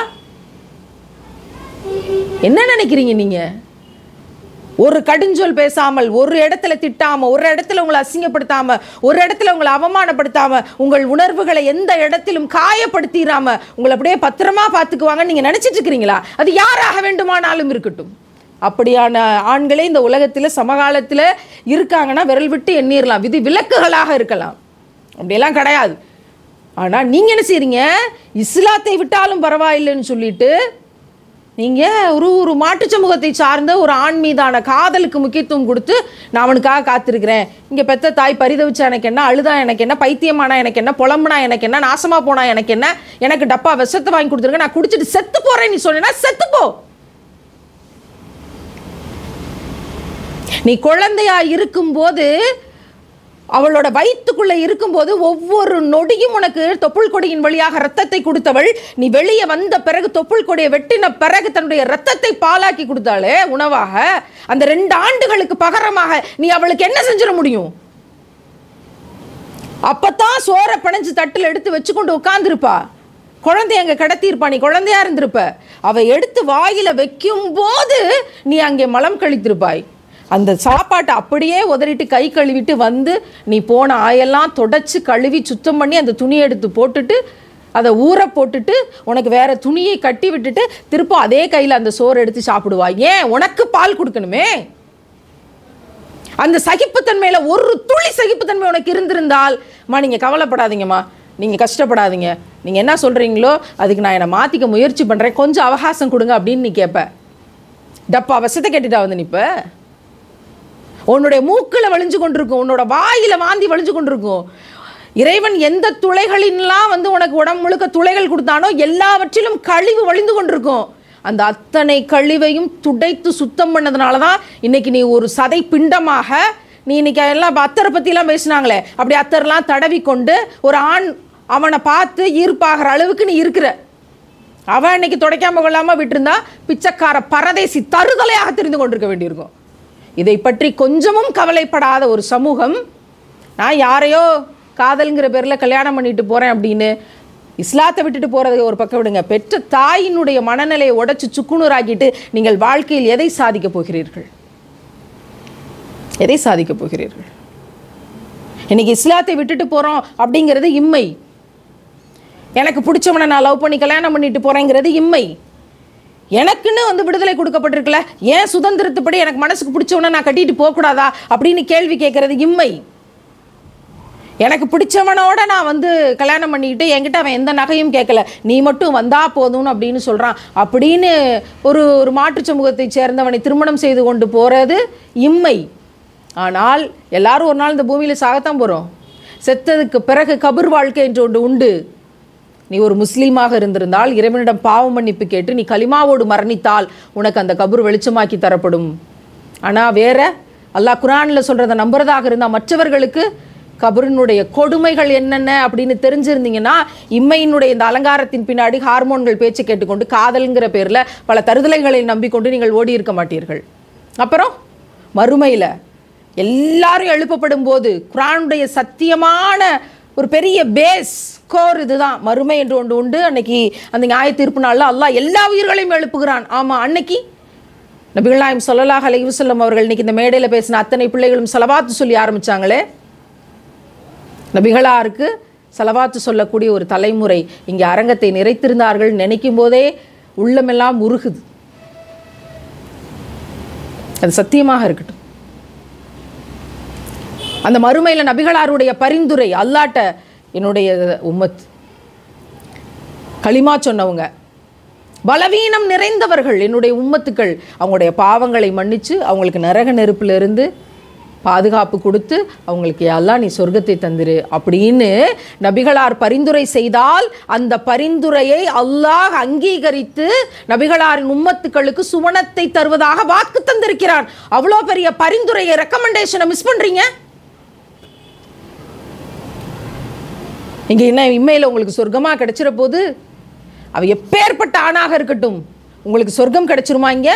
என்ன நினைக்கிறீங்க நீங்க ஒரு கடுஞ்சொல் பேசாமல் ஒரு இடத்துல திட்டாம ஒரு இடத்துல உங்களை அசிங்கப்படுத்தாம ஒரு இடத்துல உங்களை அவமானப்படுத்தாம உங்கள் உணர்வுகளை எந்த இடத்திலும் காயப்படுத்திடாம உங்களை அப்படியே பத்திரமா பார்த்துக்குவாங்கன்னு நீங்க நினைச்சிட்டு இருக்கிறீங்களா அது யாராக வேண்டுமானாலும் இருக்கட்டும் அப்படியான ஆண்களே இந்த உலகத்தில் சமகாலத்தில் இருக்காங்கன்னா விரல் விட்டு எண்ணிரலாம் விதி விலக்குகளாக இருக்கலாம் அப்படியெல்லாம் கிடையாது ஆனால் நீங்கள் என்ன செய்றீங்க இஸ்லாத்தை விட்டாலும் பரவாயில்லைன்னு சொல்லிட்டு நீங்கள் ஒரு ஒரு மாட்டுச் சமூகத்தை சார்ந்த ஒரு ஆண் மீதான காதலுக்கு முக்கியத்துவம் கொடுத்து நான் அவனுக்காக காத்திருக்கிறேன் இங்கே பெத்த தாய் பரிதவிச்சா எனக்கு என்ன அழுதா எனக்கு என்ன பைத்தியமானா எனக்கு என்ன புலம்புனா எனக்கு என்ன நாசமா போனா எனக்கு என்ன எனக்கு டப்பா விஷத்தை வாங்கி கொடுத்துருங்க நான் குடிச்சிட்டு செத்து போறேன் நீ சொன்னா செத்து போ நீ குழந்தையா இருக்கும்போது அவளோட வயிற்றுக்குள்ள இருக்கும்போது ஒவ்வொரு நொடியும் உனக்கு தொப்புள் கொடியின் வழியாக ரத்தத்தை கொடுத்தவள் நீ வெளியே வந்த பிறகு தொப்புள் கொடியை வெட்டின பிறகு தன்னுடைய ரத்தத்தை பாலாக்கி கொடுத்தாளே உணவாக அந்த ரெண்டு ஆண்டுகளுக்கு பகரமாக நீ அவளுக்கு என்ன செஞ்சிட முடியும் அப்பதான் சோறை பிணைஞ்சு தட்டில் எடுத்து வச்சு கொண்டு உட்கார்ந்துருப்பா குழந்தைய அங்கே கடத்தியிருப்பா நீ குழந்தையா இருந்திருப்ப அவ எடுத்து வாயில வைக்கும் போது நீ அங்கே மலம் கழித்திருப்பாய் அந்த சாப்பாட்டை அப்படியே உதறிட்டு கை கழுவிட்டு வந்து நீ போன ஆயெல்லாம் தொடச்சி கழுவி சுத்தம் பண்ணி அந்த துணியை எடுத்து போட்டுட்டு அதை ஊற போட்டுட்டு உனக்கு வேற துணியை கட்டி விட்டுட்டு திரும்ப அதே கையில் அந்த சோறு எடுத்து சாப்பிடுவா ஏன் உனக்கு பால் கொடுக்கணுமே அந்த சகிப்புத்தன்மையில ஒரு துளி சகிப்புத்தன்மை உனக்கு இருந்திருந்தால் அம்மா நீங்க கவலைப்படாதீங்கம்மா நீங்கள் கஷ்டப்படாதீங்க நீங்கள் என்ன சொல்கிறீங்களோ அதுக்கு நான் என்னை மாற்றிக்க முயற்சி பண்ணுறேன் கொஞ்சம் அவகாசம் கொடுங்க அப்படின்னு நீ கேட்ப டப்பா வசத்தை கேட்டுட்டா வந்து நிப்ப உன்னுடைய மூக்கில் வழிஞ்சு கொண்டிருக்கும் உன்னோட வாயில வாந்தி வழிஞ்சு கொண்டிருக்கும் இறைவன் எந்த துளைகளின்லாம் வந்து உனக்கு உடம்பு முழுக்க துளைகள் கொடுத்தானோ எல்லாவற்றிலும் கழிவு வழிந்து கொண்டிருக்கும் அந்த அத்தனை கழிவையும் துடைத்து சுத்தம் பண்ணதுனால தான் இன்னைக்கு நீ ஒரு சதை பிண்டமாக நீ இன்னைக்கு எல்லாம் இப்ப அத்தரை பற்றிலாம் பேசினாங்களே அப்படி அத்தர்லாம் தடவி கொண்டு ஒரு ஆண் அவனை பார்த்து ஈர்ப்பாகிற அளவுக்கு நீ இருக்கிற அவன் இன்னைக்கு துடைக்காம கொள்ளாம விட்டிருந்தா பிச்சைக்கார பரதேசி தருதலையாக தெரிந்து கொண்டிருக்க வேண்டியிருக்கும் இதை பற்றி கொஞ்சமும் கவலைப்படாத ஒரு சமூகம் நான் யாரையோ காதல்ங்கிற பேரில் கல்யாணம் பண்ணிட்டு போகிறேன் அப்படின்னு இஸ்லாத்தை விட்டுட்டு போகிறதை ஒரு பக்கம் விடுங்க பெற்ற தாயினுடைய மனநிலையை உடைச்சு சுக்குநூறாக்கிட்டு நீங்கள் வாழ்க்கையில் எதை சாதிக்கப் போகிறீர்கள் எதை சாதிக்கப் போகிறீர்கள் இன்னைக்கு இஸ்லாத்தை விட்டுட்டு போகிறோம் அப்படிங்கிறது இம்மை எனக்கு பிடிச்சவனை நான் லவ் பண்ணி கல்யாணம் பண்ணிட்டு போகிறேங்கிறது இம்மை எனக்குன்னு வந்து விடுதலை கொடுக்கப்பட்டிருக்கல ஏன் சுதந்திரத்துப்படி எனக்கு மனசுக்கு பிடிச்சவனை நான் கட்டிட்டு போகக்கூடாதா அப்படின்னு கேள்வி கேட்கறது இம்மை எனக்கு பிடிச்சவனோட நான் வந்து கல்யாணம் பண்ணிக்கிட்டு என்கிட்ட அவன் எந்த நகையும் கேட்கல நீ மட்டும் வந்தா போதும்னு அப்படின்னு சொல்கிறான் அப்படின்னு ஒரு ஒரு மாற்றுச் சமூகத்தை சேர்ந்தவனை திருமணம் செய்து கொண்டு போகிறது இம்மை ஆனால் எல்லாரும் ஒரு நாள் இந்த பூமியில் சாகத்தான் போகிறோம் செத்ததுக்கு பிறகு கபர் வாழ்க்கை என்று ஒன்று உண்டு நீ ஒரு முஸ்லீமாக இருந்திருந்தால் இறைவனிடம் பாவ மன்னிப்பு கேட்டு நீ கலிமாவோடு மரணித்தால் உனக்கு அந்த கபர் வெளிச்சமாக்கி தரப்படும் ஆனால் வேற அல்லாஹ் குரானில் சொல்கிறத நம்புறதாக இருந்தால் மற்றவர்களுக்கு கபரினுடைய கொடுமைகள் என்னென்ன அப்படின்னு தெரிஞ்சிருந்தீங்கன்னா இம்மையினுடைய இந்த அலங்காரத்தின் பின்னாடி ஹார்மோன்கள் பேச்சு கேட்டுக்கொண்டு காதல்ங்கிற பேரில் பல தருதலைகளை நம்பிக்கொண்டு நீங்கள் ஓடி இருக்க மாட்டீர்கள் அப்புறம் மறுமையில் எல்லாரும் எழுப்பப்படும் போது குரானுடைய சத்தியமான ஒரு பெரிய பேஸ் கோர் இதுதான் மறுமை என்று ஒன்று உண்டு அன்னைக்கு அந்த நியாய தீர்ப்பு நாளில் அல்லாஹ் எல்லா உயிர்களையும் எழுப்புகிறான் ஆமாம் அன்னைக்கு நபிகள் நாயம் சொல்லலாஹ் அலைஹி வஸல்லம் அவர்கள் இன்னைக்கு இந்த மேடையில் பேசின அத்தனை பிள்ளைகளும் செலவாத்து சொல்லி ஆரம்பிச்சாங்களே நபிகளாருக்கு செலவாத்து சொல்லக்கூடிய ஒரு தலைமுறை இங்கே அரங்கத்தை நிறைத்திருந்தார்கள் நினைக்கும் போதே உள்ளமெல்லாம் உருகுது அது சத்தியமாக இருக்கட்டும் அந்த மறுமையில் நபிகளாருடைய பரிந்துரை அல்லாட்ட என்னுடைய உம்மத் களிமா சொன்னவங்க பலவீனம் நிறைந்தவர்கள் என்னுடைய உம்மத்துக்கள் அவங்களுடைய பாவங்களை மன்னிச்சு அவங்களுக்கு நரக நெருப்பிலிருந்து பாதுகாப்பு கொடுத்து அவங்களுக்கு அல்லா நீ சொர்க்கத்தை தந்துரு அப்படின்னு நபிகளார் பரிந்துரை செய்தால் அந்த பரிந்துரையை அல்லாஹ் அங்கீகரித்து நபிகளாரின் உம்மத்துக்களுக்கு சுவனத்தை தருவதாக வாக்கு தந்திருக்கிறான் அவ்வளோ பெரிய பரிந்துரையை ரெக்கமெண்டேஷனை மிஸ் பண்றீங்க இங்கே என்ன இம்மையில் உங்களுக்கு சொர்க்கமாக கிடைச்சிட போது அவ எப்பேற்பட்ட ஆணாக இருக்கட்டும் உங்களுக்கு சொர்க்கம் கிடைச்சிருமா இங்க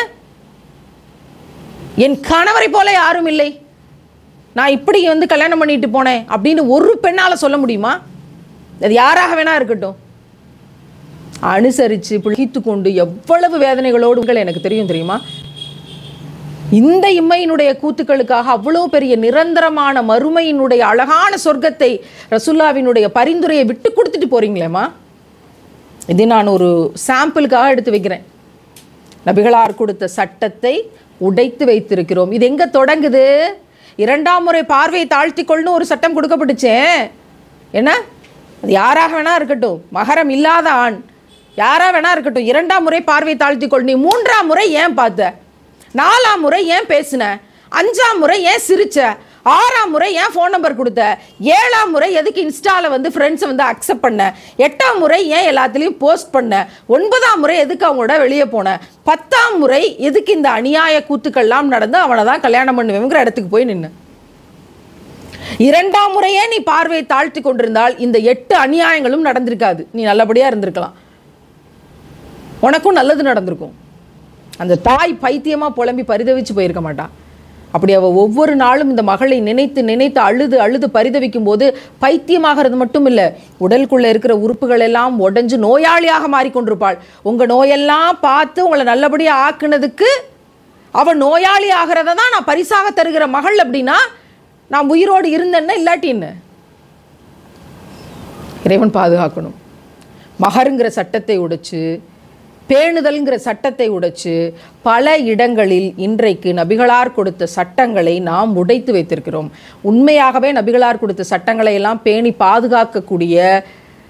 என் கணவரை போல யாரும் இல்லை நான் இப்படி வந்து கல்யாணம் பண்ணிட்டு போனேன் அப்படின்னு ஒரு பெண்ணால் சொல்ல முடியுமா அது யாராக வேணா இருக்கட்டும் அனுசரித்து பிழைத்து கொண்டு எவ்வளவு வேதனைகளோடு உங்கள் எனக்கு தெரியும் தெரியுமா இந்த இம்மையினுடைய கூத்துக்களுக்காக அவ்வளோ பெரிய நிரந்தரமான மறுமையினுடைய அழகான சொர்க்கத்தை ரசுல்லாவினுடைய பரிந்துரையை விட்டு கொடுத்துட்டு போறீங்களேம்மா இது நான் ஒரு சாம்பிளுக்காக எடுத்து வைக்கிறேன் நபிகளார் கொடுத்த சட்டத்தை உடைத்து வைத்திருக்கிறோம் இது எங்க தொடங்குது இரண்டாம் முறை பார்வையை தாழ்த்திக்கொள்னு ஒரு சட்டம் கொடுக்கப்பட்டுச்சே என்ன அது யாராக வேணா இருக்கட்டும் மகரம் இல்லாத ஆண் யாரா வேணா இருக்கட்டும் இரண்டாம் முறை பார்வையை தாழ்த்திக்கொள் நீ மூன்றாம் முறை ஏன் பார்த்த நாலாம் முறை ஏன் பேசின அஞ்சாம் முறை ஏன் சிரிச்ச ஆறாம் முறை ஏன் ஃபோன் நம்பர் கொடுத்த ஏழாம் முறை எதுக்கு இன்ஸ்டாவில் வந்து ஃப்ரெண்ட்ஸை வந்து அக்செப்ட் பண்ண எட்டாம் முறை ஏன் எல்லாத்துலேயும் போஸ்ட் பண்ண ஒன்பதாம் முறை எதுக்கு அவங்களோட வெளியே போன பத்தாம் முறை எதுக்கு இந்த அநியாய கூத்துக்கள்லாம் நடந்து அவனை தான் கல்யாணம் பண்ணுவேங்கிற இடத்துக்கு போய் நின்று இரண்டாம் முறையே நீ பார்வையை தாழ்த்தி கொண்டிருந்தால் இந்த எட்டு அநியாயங்களும் நடந்திருக்காது நீ நல்லபடியாக இருந்திருக்கலாம் உனக்கும் நல்லது நடந்திருக்கும் அந்த தாய் பைத்தியமாக புலம்பி பரிதவிச்சு போயிருக்க மாட்டான் அப்படி அவள் ஒவ்வொரு நாளும் இந்த மகளை நினைத்து நினைத்து அழுது அழுது பரிதவிக்கும் போது பைத்தியமாகிறது மட்டும் இல்லை உடலுக்குள்ளே இருக்கிற உறுப்புகள் எல்லாம் உடஞ்சு நோயாளியாக மாறிக்கொண்டிருப்பாள் உங்கள் நோயெல்லாம் பார்த்து உங்களை நல்லபடியாக ஆக்குனதுக்கு அவள் நோயாளி ஆகிறத தான் நான் பரிசாக தருகிற மகள் அப்படின்னா நான் உயிரோடு இருந்தேன்னா இல்லாட்டின்னு இறைவன் பாதுகாக்கணும் மகருங்கிற சட்டத்தை உடைச்சு பேணுதல்ங்கிற சட்டத்தை உடைச்சு பல இடங்களில் இன்றைக்கு நபிகளார் கொடுத்த சட்டங்களை நாம் உடைத்து வைத்திருக்கிறோம் உண்மையாகவே நபிகளார் கொடுத்த சட்டங்களை எல்லாம் பேணி பாதுகாக்கக்கூடிய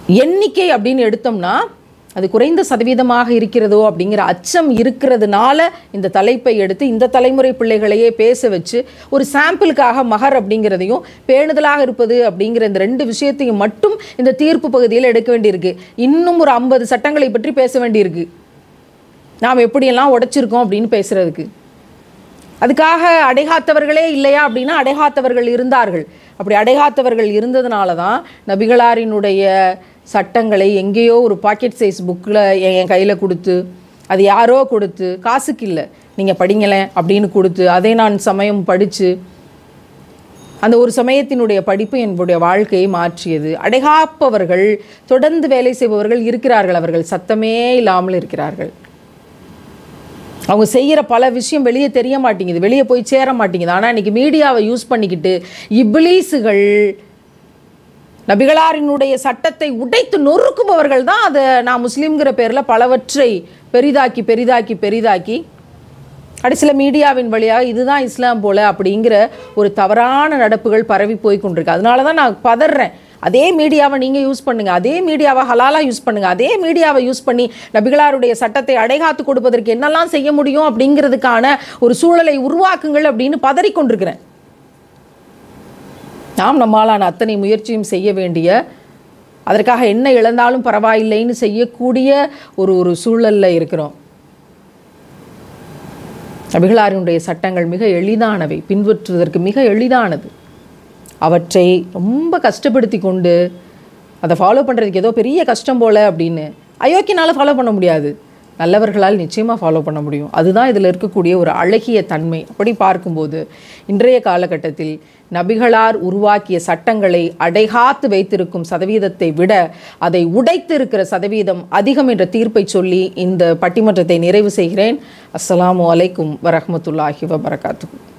எண்ணிக்கை அப்படின்னு எடுத்தோம்னா அது குறைந்த சதவீதமாக இருக்கிறதோ அப்படிங்கிற அச்சம் இருக்கிறதுனால இந்த தலைப்பை எடுத்து இந்த தலைமுறை பிள்ளைகளையே பேச வச்சு ஒரு சாம்பிளுக்காக மகர் அப்படிங்கிறதையும் பேணுதலாக இருப்பது அப்படிங்கிற இந்த ரெண்டு விஷயத்தையும் மட்டும் இந்த தீர்ப்பு பகுதியில் எடுக்க வேண்டியிருக்கு இன்னும் ஒரு ஐம்பது சட்டங்களை பற்றி பேச வேண்டியிருக்கு நாம் எப்படியெல்லாம் உடைச்சிருக்கோம் அப்படின்னு பேசுறதுக்கு அதுக்காக அடைகாத்தவர்களே இல்லையா அப்படின்னா அடைகாத்தவர்கள் இருந்தார்கள் அப்படி அடைகாத்தவர்கள் இருந்ததுனால தான் நபிகளாரினுடைய சட்டங்களை எங்கேயோ ஒரு பாக்கெட் சைஸ் புக்கில் என் கையில் கொடுத்து அது யாரோ கொடுத்து காசுக்கு இல்லை நீங்கள் படிங்களேன் அப்படின்னு கொடுத்து அதை நான் சமயம் படித்து அந்த ஒரு சமயத்தினுடைய படிப்பு என்னுடைய வாழ்க்கையை மாற்றியது அடைகாப்பவர்கள் தொடர்ந்து வேலை செய்பவர்கள் இருக்கிறார்கள் அவர்கள் சத்தமே இல்லாமல் இருக்கிறார்கள் அவங்க செய்கிற பல விஷயம் வெளியே தெரிய மாட்டேங்குது வெளியே போய் சேர மாட்டேங்குது ஆனால் இன்னைக்கு மீடியாவை யூஸ் பண்ணிக்கிட்டு இப்லீஸுகள் நபிகளாரினுடைய சட்டத்தை உடைத்து நொறுக்குபவர்கள் தான் அதை நான் முஸ்லீம்ங்கிற பேரில் பலவற்றை பெரிதாக்கி பெரிதாக்கி பெரிதாக்கி கடைசியில் மீடியாவின் வழியாக இதுதான் இஸ்லாம் போல அப்படிங்கிற ஒரு தவறான நடப்புகள் பரவி போய் கொண்டிருக்கு அதனால தான் நான் பதறேன் அதே மீடியாவை நீங்கள் யூஸ் பண்ணுங்க அதே மீடியாவை ஹலாலாக யூஸ் பண்ணுங்க அதே மீடியாவை யூஸ் பண்ணி நபிகளாருடைய சட்டத்தை அடைகாத்து கொடுப்பதற்கு என்னெல்லாம் செய்ய முடியும் அப்படிங்கிறதுக்கான ஒரு சூழலை உருவாக்குங்கள் அப்படின்னு பதறிக்கொண்டிருக்கிறேன் நாம் நம்மாலான அத்தனை முயற்சியும் செய்ய வேண்டிய அதற்காக என்ன இழந்தாலும் பரவாயில்லைன்னு செய்யக்கூடிய ஒரு ஒரு சூழல்ல இருக்கிறோம் நபிகளாரினுடைய சட்டங்கள் மிக எளிதானவை பின்பற்றுவதற்கு மிக எளிதானது அவற்றை ரொம்ப கஷ்டப்படுத்தி கொண்டு அதை ஃபாலோ பண்ணுறதுக்கு ஏதோ பெரிய கஷ்டம் போல அப்படின்னு அயோக்கியனால ஃபாலோ பண்ண முடியாது நல்லவர்களால் நிச்சயமாக ஃபாலோ பண்ண முடியும் அதுதான் இதில் இருக்கக்கூடிய ஒரு அழகிய தன்மை அப்படி பார்க்கும்போது இன்றைய காலகட்டத்தில் நபிகளார் உருவாக்கிய சட்டங்களை அடைகாத்து வைத்திருக்கும் சதவீதத்தை விட அதை உடைத்து இருக்கிற சதவீதம் அதிகம் என்ற தீர்ப்பை சொல்லி இந்த பட்டிமன்றத்தை நிறைவு செய்கிறேன் அஸ்ஸலாமு அலைக்கும் வரஹ்மத்துல்லாஹி வபரகாத்துஹு